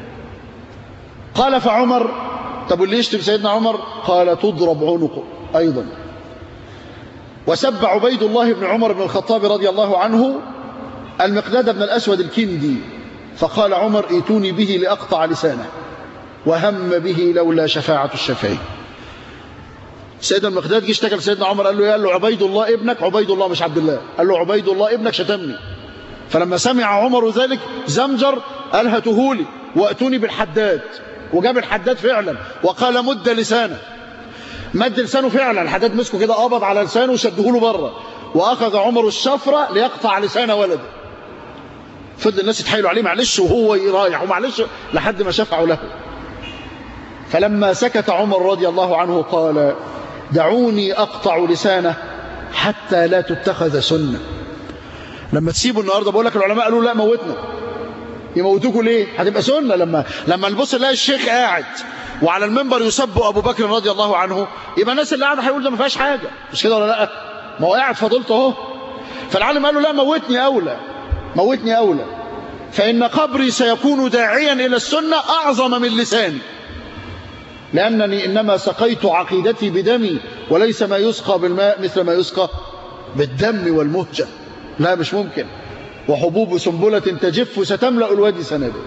قال فعمر طب واللي يشتم سيدنا عمر قال تضرب عنقه أيضا وسب عبيد الله بن عمر بن الخطاب رضي الله عنه المقداد بن الأسود الكندي فقال عمر ائتوني به لأقطع لسانه وهم به لولا شفاعة الشفاعين سيدنا المقداد جه اشتكى لسيدنا عمر قال له قال له عبيد الله ابنك عبيد الله مش عبد الله قال له عبيد الله ابنك شتمني فلما سمع عمر ذلك زمجر قال هاتهولي واتوني بالحداد وجاب الحداد فعلا وقال مد لسانه مد لسانه فعلا الحداد مسكه كده قبض على لسانه وشده له بره واخذ عمر الشفره ليقطع لسان ولده فضل الناس يتحايلوا عليه معلش وهو رايح ومعلش لحد ما شفعوا له فلما سكت عمر رضي الله عنه قال دعوني أقطع لسانه حتى لا تتخذ سنة لما تسيبوا النهاردة بقول لك العلماء قالوا لا موتنا يموتوكوا ليه هتبقى سنة لما لما نبص نلاقي الشيخ قاعد وعلى المنبر يسب أبو بكر رضي الله عنه يبقى الناس اللي قاعدة هيقول ده ما فيهاش حاجة مش كده ولا لا ما هو قاعد فضلته اهو فالعالم قال له لا موتني أولى موتني أولى فإن قبري سيكون داعيا إلى السنة أعظم من لساني لأنني إنما سقيت عقيدتي بدمي وليس ما يسقى بالماء مثل ما يسقى بالدم والمهجة لا مش ممكن وحبوب سنبلة تجف ستملأ الوادي سنابل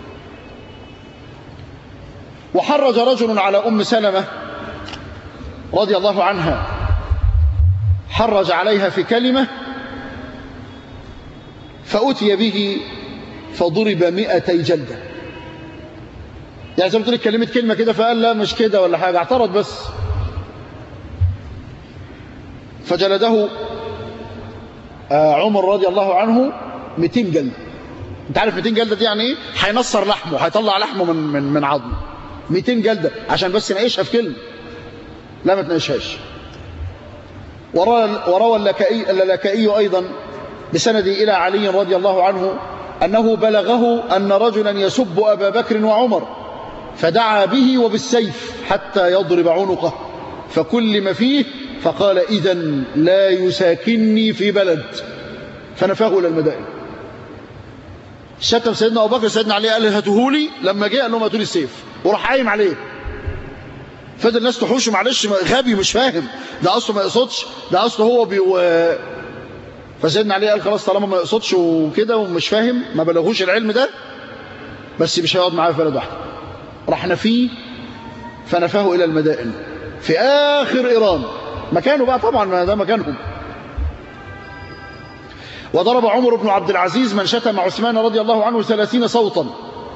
وحرج رجل على أم سلمة رضي الله عنها حرج عليها في كلمة فأتي به فضرب مئتي جلدة يعني زي ما تقول كلمة كلمة كده فقال لا مش كده ولا حاجة اعترض بس فجلده عمر رضي الله عنه 200 جلدة انت عارف 200 جلدة دي يعني ايه هينصر لحمه هيطلع لحمه من من من عظمه 200 جلدة عشان بس نعيشها في كلمة لا ما تناقشهاش وروى اللكائي اللكائي أيضا بسنده إلى علي رضي الله عنه أنه بلغه أن رجلا يسب أبا بكر وعمر فدعا به وبالسيف حتى يضرب عنقه فكل ما فيه فقال إذا لا يساكنني في بلد فنفاه إلى المدائن شتم سيدنا أبو بكر سيدنا علي قال هاتهولي لما جه قال لهم هاتولي السيف وراح قايم عليه فضل الناس تحوشه معلش غبي مش فاهم ده اصله ما يقصدش ده اصله هو بي فسيدنا علي قال خلاص طالما ما يقصدش وكده ومش فاهم ما بلغوش العلم ده بس مش هيقعد معاه في بلد واحده راح نفيه فنفاه الى المدائن في اخر ايران مكانه بقى طبعا ده مكانهم وضرب عمر بن عبد العزيز من شتم عثمان رضي الله عنه ثلاثين صوتا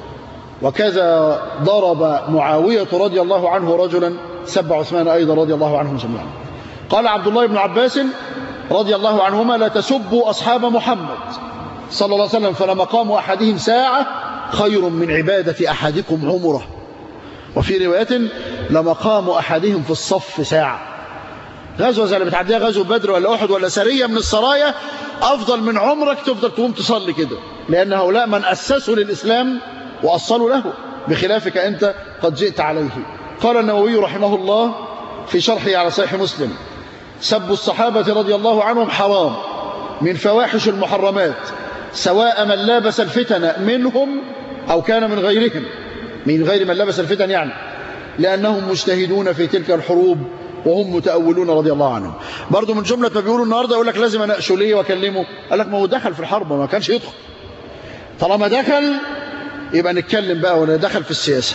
وكذا ضرب معاوية رضي الله عنه رجلا سب عثمان أيضا رضي الله عنهم جميعا قال عبد الله بن عباس رضي الله عنهما لا تسبوا أصحاب محمد صلى الله عليه وسلم فلمقام أحدهم ساعة خير من عبادة أحدكم عمره وفي رواية لمقام أحدهم في الصف ساعة غزوة زي اللي بتعديها غزوة بدر ولا أحد ولا سرية من السرايا أفضل من عمرك تفضل تقوم تصلي كده لأن هؤلاء من أسسوا للإسلام وأصلوا له بخلافك أنت قد جئت عليه قال النووي رحمه الله في شرحه على صحيح مسلم سب الصحابة رضي الله عنهم حرام من فواحش المحرمات سواء من لابس الفتن منهم أو كان من غيرهم من غير من لبس الفتن يعني لأنهم مجتهدون في تلك الحروب وهم متأولون رضي الله عنهم برضو من جملة ما بيقولوا النهاردة يقول لك لازم أناقشه ليه وأكلمه قال لك ما هو دخل في الحرب ما كانش يدخل طالما دخل يبقى نتكلم بقى ولا دخل في السياسة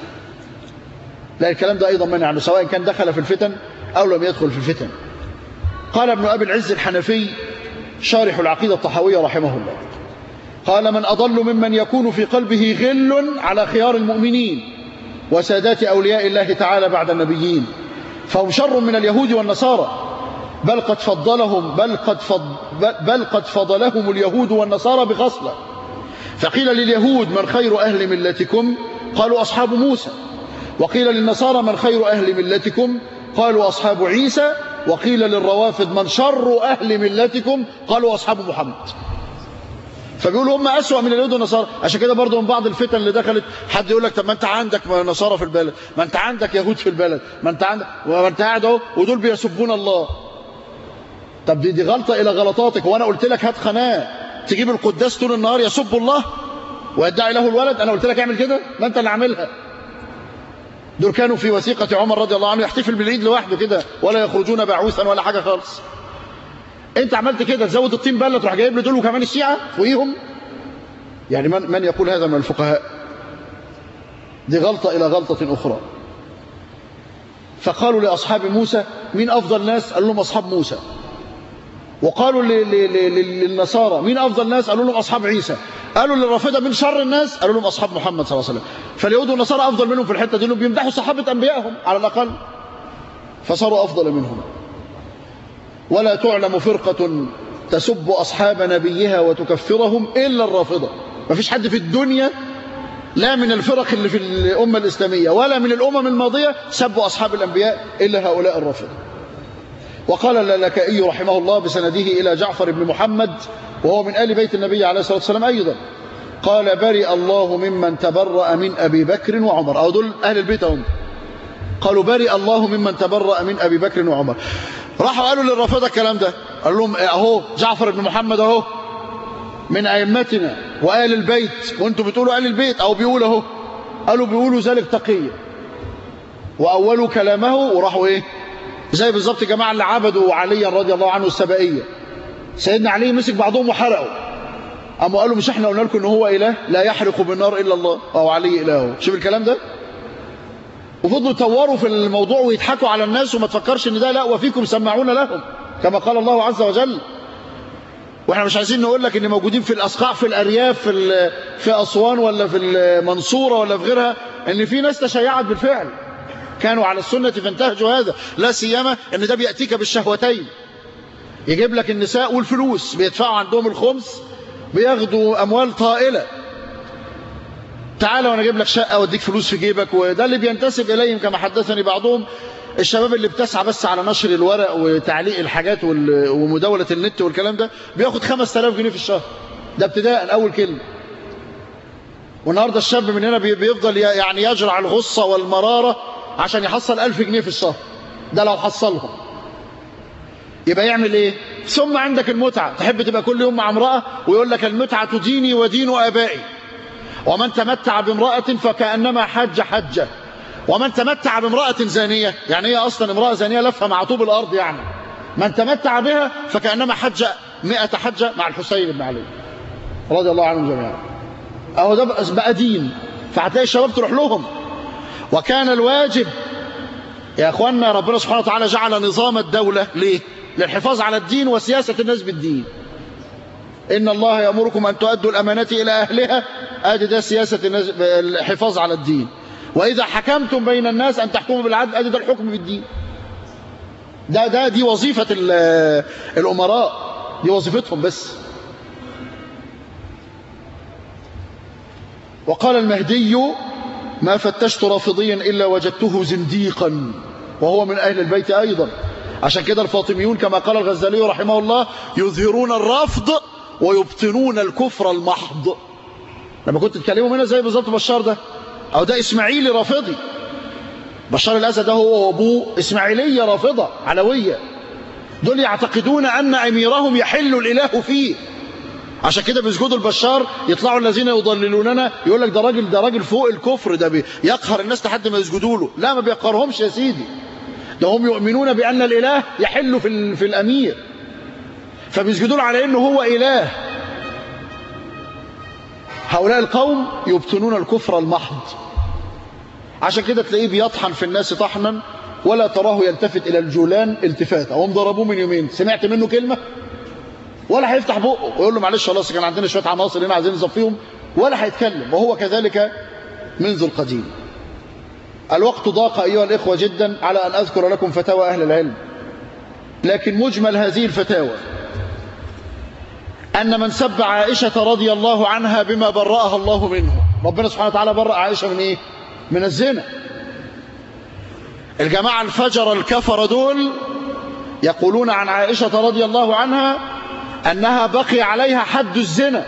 لا الكلام ده أيضا منع عنه سواء كان دخل في الفتن أو لم يدخل في الفتن قال ابن أبي العز الحنفي شارح العقيدة الطحاوية رحمه الله قال من أضل ممن يكون في قلبه غل على خيار المؤمنين وسادات أولياء الله تعالى بعد النبيين فهم شر من اليهود والنصارى بل قد فضلهم بل قد, فض بل قد فضلهم اليهود والنصارى بخصلة فقيل لليهود من خير أهل ملتكم قالوا أصحاب موسى وقيل للنصارى من خير أهل ملتكم قالوا أصحاب عيسى وقيل للروافض من شر أهل ملتكم قالوا أصحاب محمد فبيقولوا هم أسوأ من اليهود والنصارى عشان كده برضه من بعض الفتن اللي دخلت حد يقول لك طب ما انت عندك نصارى في البلد ما انت عندك يهود في البلد ما انت عندك ما انت قاعد اهو ودول بيسبون الله طب دي دي غلطة إلى غلطاتك وانا قلت لك هات قناه تجيب القداس طول النهار يسب الله ويدعي له الولد أنا قلت لك اعمل كده ما أنت اللي عاملها دول كانوا في وثيقة عمر رضي الله عنه يحتفل بالعيد لوحده كده ولا يخرجون بعوثا ولا حاجة خالص انت عملت كده تزود الطين بله تروح جايب له دول وكمان الشيعة فوقيهم يعني من, من يقول هذا من الفقهاء دي غلطة إلى غلطة أخرى فقالوا لأصحاب موسى مين أفضل ناس قالوا لهم أصحاب موسى وقالوا للنصارى مين أفضل ناس قالوا لهم أصحاب عيسى قالوا للرافضة من شر الناس قالوا لهم أصحاب محمد صلى الله عليه وسلم فاليهود والنصارى أفضل منهم في الحتة دي بيمدحوا صحابة أنبيائهم على الأقل فصاروا أفضل منهم ولا تعلم فرقة تسب أصحاب نبيها وتكفرهم إلا الرافضة ما فيش حد في الدنيا لا من الفرق اللي في الأمة الإسلامية ولا من الأمم الماضية سبوا أصحاب الأنبياء إلا هؤلاء الرافضة وقال اللالكائي رحمه الله بسنده إلى جعفر بن محمد وهو من آل بيت النبي عليه الصلاة والسلام أيضا قال برئ الله ممن تبرأ من أبي بكر وعمر أو دول أهل البيت هم قالوا برئ الله ممن تبرأ من أبي بكر وعمر راحوا قالوا للرافضة الكلام ده قال لهم أهو جعفر بن محمد أهو من أئمتنا وآل البيت وانتم بتقولوا آل البيت أو بيقولوا أهو قالوا بيقولوا ذلك تقية وأولوا كلامه وراحوا إيه زي بالظبط الجماعة اللي عبدوا عليا رضي الله عنه السبائية سيدنا علي مسك بعضهم وحرقوا أما قالوا مش احنا قلنا لكم ان هو إله لا يحرق بالنار إلا الله أو علي إلهه شوف الكلام ده وفضلوا يطوروا في الموضوع ويضحكوا على الناس وما تفكرش ان ده لا وفيكم سمعون لهم كما قال الله عز وجل واحنا مش عايزين نقول لك ان موجودين في الاسقاع في الارياف في في اسوان ولا في المنصوره ولا في غيرها ان في ناس تشيعت بالفعل كانوا على السنه فانتهجوا هذا لا سيما ان ده بياتيك بالشهوتين يجيب لك النساء والفلوس بيدفعوا عندهم الخمس بياخدوا اموال طائله تعالى وانا اجيب لك شقه واديك فلوس في جيبك وده اللي بينتسب اليهم كما حدثني بعضهم الشباب اللي بتسعى بس على نشر الورق وتعليق الحاجات ومداولة النت والكلام ده بياخد 5000 جنيه في الشهر ده ابتداء أول كلمة والنهاردة الشاب من هنا بيفضل يعني يجرع الغصة والمرارة عشان يحصل 1000 جنيه في الشهر ده لو حصلهم يبقى يعمل ايه ثم عندك المتعة تحب تبقى كل يوم مع امرأة ويقول لك المتعة ديني ودين آبائي ومن تمتع بامرأة فكأنما حج حجة ومن تمتع بامرأة زانية يعني هي أصلا امرأة زانية لفها مع طوب الأرض يعني من تمتع بها فكأنما حج مئة حجة مع الحسين بن علي رضي الله عنهم جميعا أهو ده بقى دين فهتلاقي الشباب تروح لهم وكان الواجب يا أخوانا ربنا سبحانه وتعالى جعل نظام الدولة ليه؟ للحفاظ على الدين وسياسة الناس بالدين إن الله يأمركم أن تؤدوا الأمانات إلى أهلها أدي ده سياسة الناس الحفاظ على الدين وإذا حكمتم بين الناس أن تحكموا بالعدل أدي ده الحكم بالدين ده ده دي وظيفة الأمراء دي وظيفتهم بس وقال المهدي ما فتشت رافضيا إلا وجدته زنديقا وهو من أهل البيت أيضا عشان كده الفاطميون كما قال الغزالي رحمه الله يظهرون الرفض ويبطنون الكفر المحض لما كنت تكلموا هنا زي بالظبط بشار ده أو ده إسماعيلي رافضي بشار الأسد ده هو أبوه إسماعيلية رافضة علوية دول يعتقدون أن أميرهم يحل الإله فيه عشان كده بيسجدوا البشار يطلعوا الذين يضللوننا يقول لك ده راجل ده راجل فوق الكفر ده يقهر الناس لحد ما يسجدوا له لا ما بيقهرهمش يا سيدي ده هم يؤمنون بأن الإله يحل في, في الأمير فبيسجدوا له على أنه هو إله هؤلاء القوم يبطنون الكفر المحض عشان كده تلاقيه بيطحن في الناس طحنا ولا تراه يلتفت إلى الجولان التفاتا هم ضربوه من يومين سمعت منه كلمة ولا هيفتح بقه ويقول له معلش خلاص كان عندنا شوية عناصر هنا عايزين نصفيهم ولا هيتكلم وهو كذلك منذ القديم الوقت ضاق أيها الإخوة جدا على أن أذكر لكم فتاوى أهل العلم لكن مجمل هذه الفتاوى أن من سب عائشة رضي الله عنها بما برأها الله منه ربنا سبحانه وتعالى برأ عائشة من إيه؟ من الزنا الجماعة الفجر الكفر دول يقولون عن عائشة رضي الله عنها أنها بقي عليها حد الزنا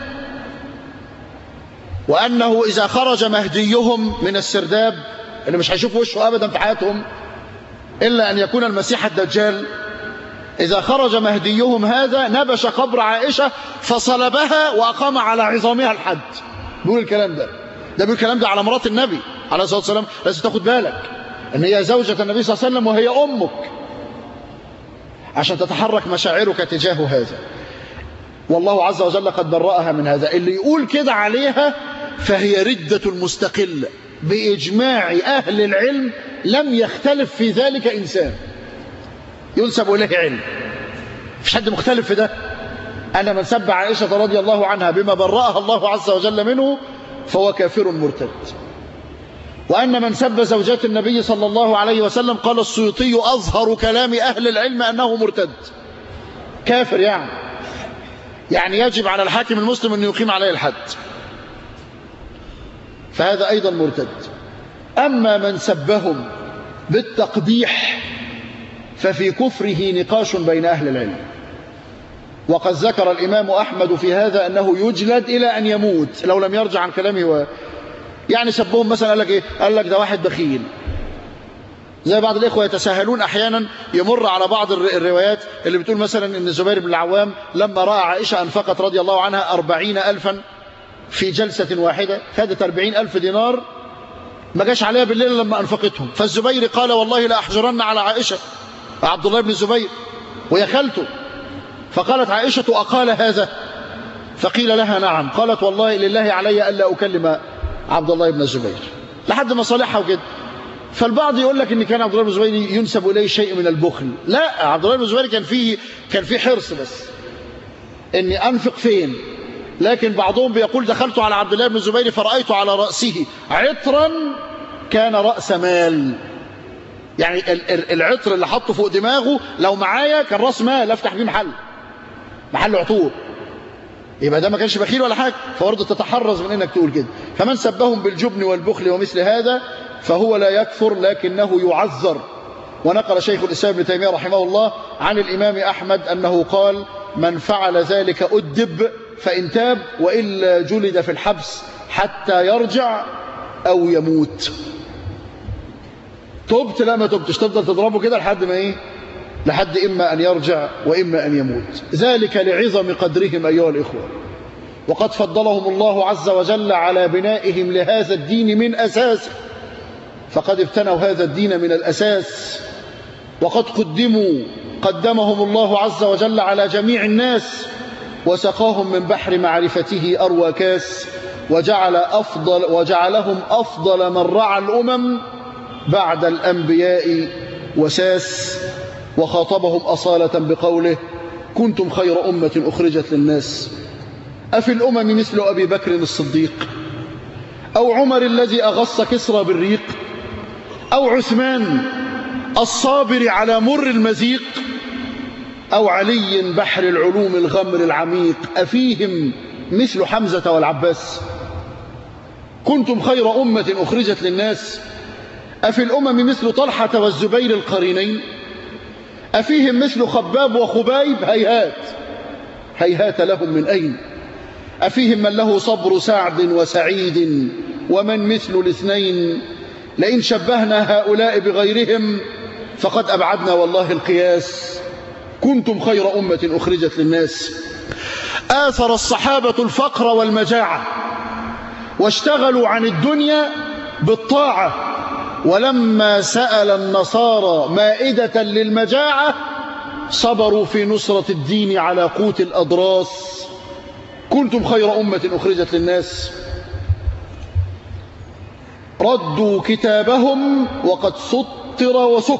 وأنه إذا خرج مهديهم من السرداب اللي مش هيشوف وشه أبدا في حياتهم إلا أن يكون المسيح الدجال إذا خرج مهديهم هذا نبش قبر عائشة فصلبها وأقام على عظامها الحد بيقول الكلام ده ده بيقول الكلام ده على مرات النبي عليه الصلاة والسلام لازم تاخد بالك ان هي زوجة النبي صلى الله عليه وسلم وهي أمك عشان تتحرك مشاعرك تجاه هذا والله عز وجل قد برأها من هذا اللي يقول كده عليها فهي ردة المستقلة بإجماع أهل العلم لم يختلف في ذلك إنسان ينسب إليه علم مفيش حد مختلف في ده أن من سب عائشة رضي الله عنها بما برأها الله عز وجل منه فهو كافر مرتد وأن من سب زوجات النبي صلى الله عليه وسلم قال السيوطي أظهر كلام أهل العلم أنه مرتد كافر يعني يعني يجب على الحاكم المسلم أن يقيم عليه الحد فهذا أيضا مرتد أما من سبهم بالتقبيح ففي كفره نقاش بين أهل العلم وقد ذكر الإمام أحمد في هذا أنه يجلد إلى أن يموت لو لم يرجع عن كلامه و... يعني سبهم مثلا قال لك إيه قال لك ده واحد بخيل زي بعض الإخوة يتساهلون أحيانا يمر على بعض الروايات اللي بتقول مثلا أن الزبير بن العوام لما رأى عائشة أنفقت رضي الله عنها أربعين ألفا في جلسة واحدة خدت أربعين ألف دينار ما جاش عليها بالليل لما أنفقتهم فالزبير قال والله لا أحجرن على عائشة عبد الله بن الزبير وهي خالته فقالت عائشة أقال هذا فقيل لها نعم قالت والله لله علي ألا أكلم عبد الله بن الزبير لحد ما صالحها وكده فالبعض يقول لك ان كان عبد الله بن الزبير ينسب اليه شيء من البخل لا عبد الله بن الزبير كان فيه كان فيه حرص بس اني انفق فين لكن بعضهم بيقول دخلت على عبد الله بن الزبير فرأيت على رأسه عطرا كان رأس مال يعني العطر اللي حطه فوق دماغه لو معايا كان راس مال افتح بيه محل محل عطور يبقى ده ما كانش بخيل ولا حاجه فبرضه تتحرز من انك تقول كده فمن سبهم بالجبن والبخل ومثل هذا فهو لا يكفر لكنه يعذر ونقل شيخ الاسلام ابن تيميه رحمه الله عن الامام احمد انه قال من فعل ذلك ادب فان تاب والا جلد في الحبس حتى يرجع او يموت تبت لا ما تبتش تفضل تضربه كده لحد ما ايه لحد إما أن يرجع وإما أن يموت ذلك لعظم قدرهم أيها الإخوة وقد فضلهم الله عز وجل على بنائهم لهذا الدين من أساسه فقد ابتنوا هذا الدين من الأساس وقد قدموا قدمهم الله عز وجل على جميع الناس وسقاهم من بحر معرفته أروى كاس وجعل أفضل وجعلهم أفضل من رعى الأمم بعد الأنبياء وساس وخاطبهم أصالة بقوله كنتم خير أمة أخرجت للناس أفي الأمم مثل أبي بكر الصديق أو عمر الذي أغص كسرى بالريق أو عثمان الصابر على مر المزيق أو علي بحر العلوم الغمر العميق أفيهم مثل حمزة والعباس كنتم خير أمة أخرجت للناس أفي الأمم مثل طلحة والزبير القرينين أفيهم مثل خباب وخبايب هيهات هيهات لهم من أين أفيهم من له صبر سعد وسعيد ومن مثل الاثنين لئن شبهنا هؤلاء بغيرهم فقد أبعدنا والله القياس كنتم خير أمة أخرجت للناس آثر الصحابة الفقر والمجاعة واشتغلوا عن الدنيا بالطاعة ولما سأل النصارى مائدة للمجاعة صبروا في نصرة الدين على قوت الأضراس كنتم خير أمة أخرجت للناس ردوا كتابهم وقد سطر وسك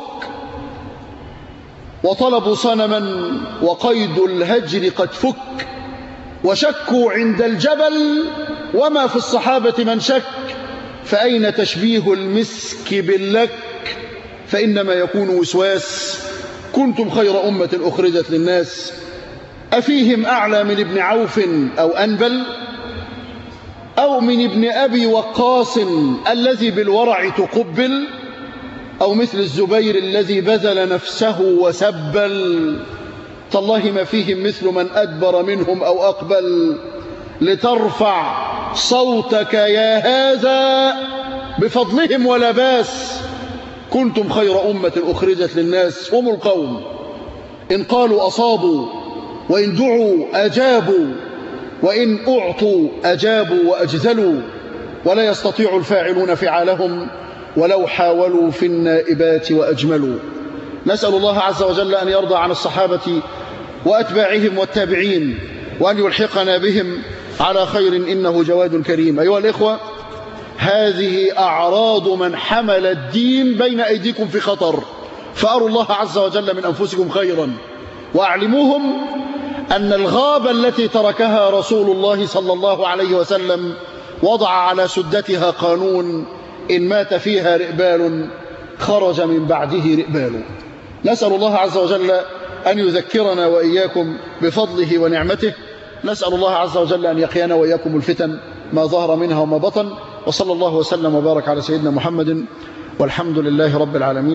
وطلبوا صنما وقيد الهجر قد فك وشكوا عند الجبل وما في الصحابة من شك فأين تشبيه المسك باللك فإنما يكون وسواس كنتم خير أمة أخرجت للناس أفيهم أعلى من ابن عوف أو أنبل أو من ابن أبي وقاص الذي بالورع تقبل أو مثل الزبير الذي بذل نفسه وسبل تالله ما فيهم مثل من أدبر منهم أو أقبل لترفع صوتك يا هذا بفضلهم ولا باس كنتم خير أمة أخرجت للناس هم القوم إن قالوا أصابوا وإن دعوا أجابوا وإن أعطوا أجابوا وأجزلوا ولا يستطيع الفاعلون فعالهم ولو حاولوا في النائبات وأجملوا نسأل الله عز وجل أن يرضى عن الصحابة وأتباعهم والتابعين وأن يلحقنا بهم على خير إنه جواد كريم أيها الإخوة هذه أعراض من حمل الدين بين أيديكم في خطر فأروا الله عز وجل من أنفسكم خيرا وأعلموهم أن الغابة التي تركها رسول الله صلى الله عليه وسلم وضع على سدتها قانون إن مات فيها رئبال خرج من بعده رئبال نسأل الله عز وجل أن يذكرنا وإياكم بفضله ونعمته نسأل الله عز وجل أن يقينا وإياكم الفتن ما ظهر منها وما بطن وصلى الله وسلم وبارك على سيدنا محمد والحمد لله رب العالمين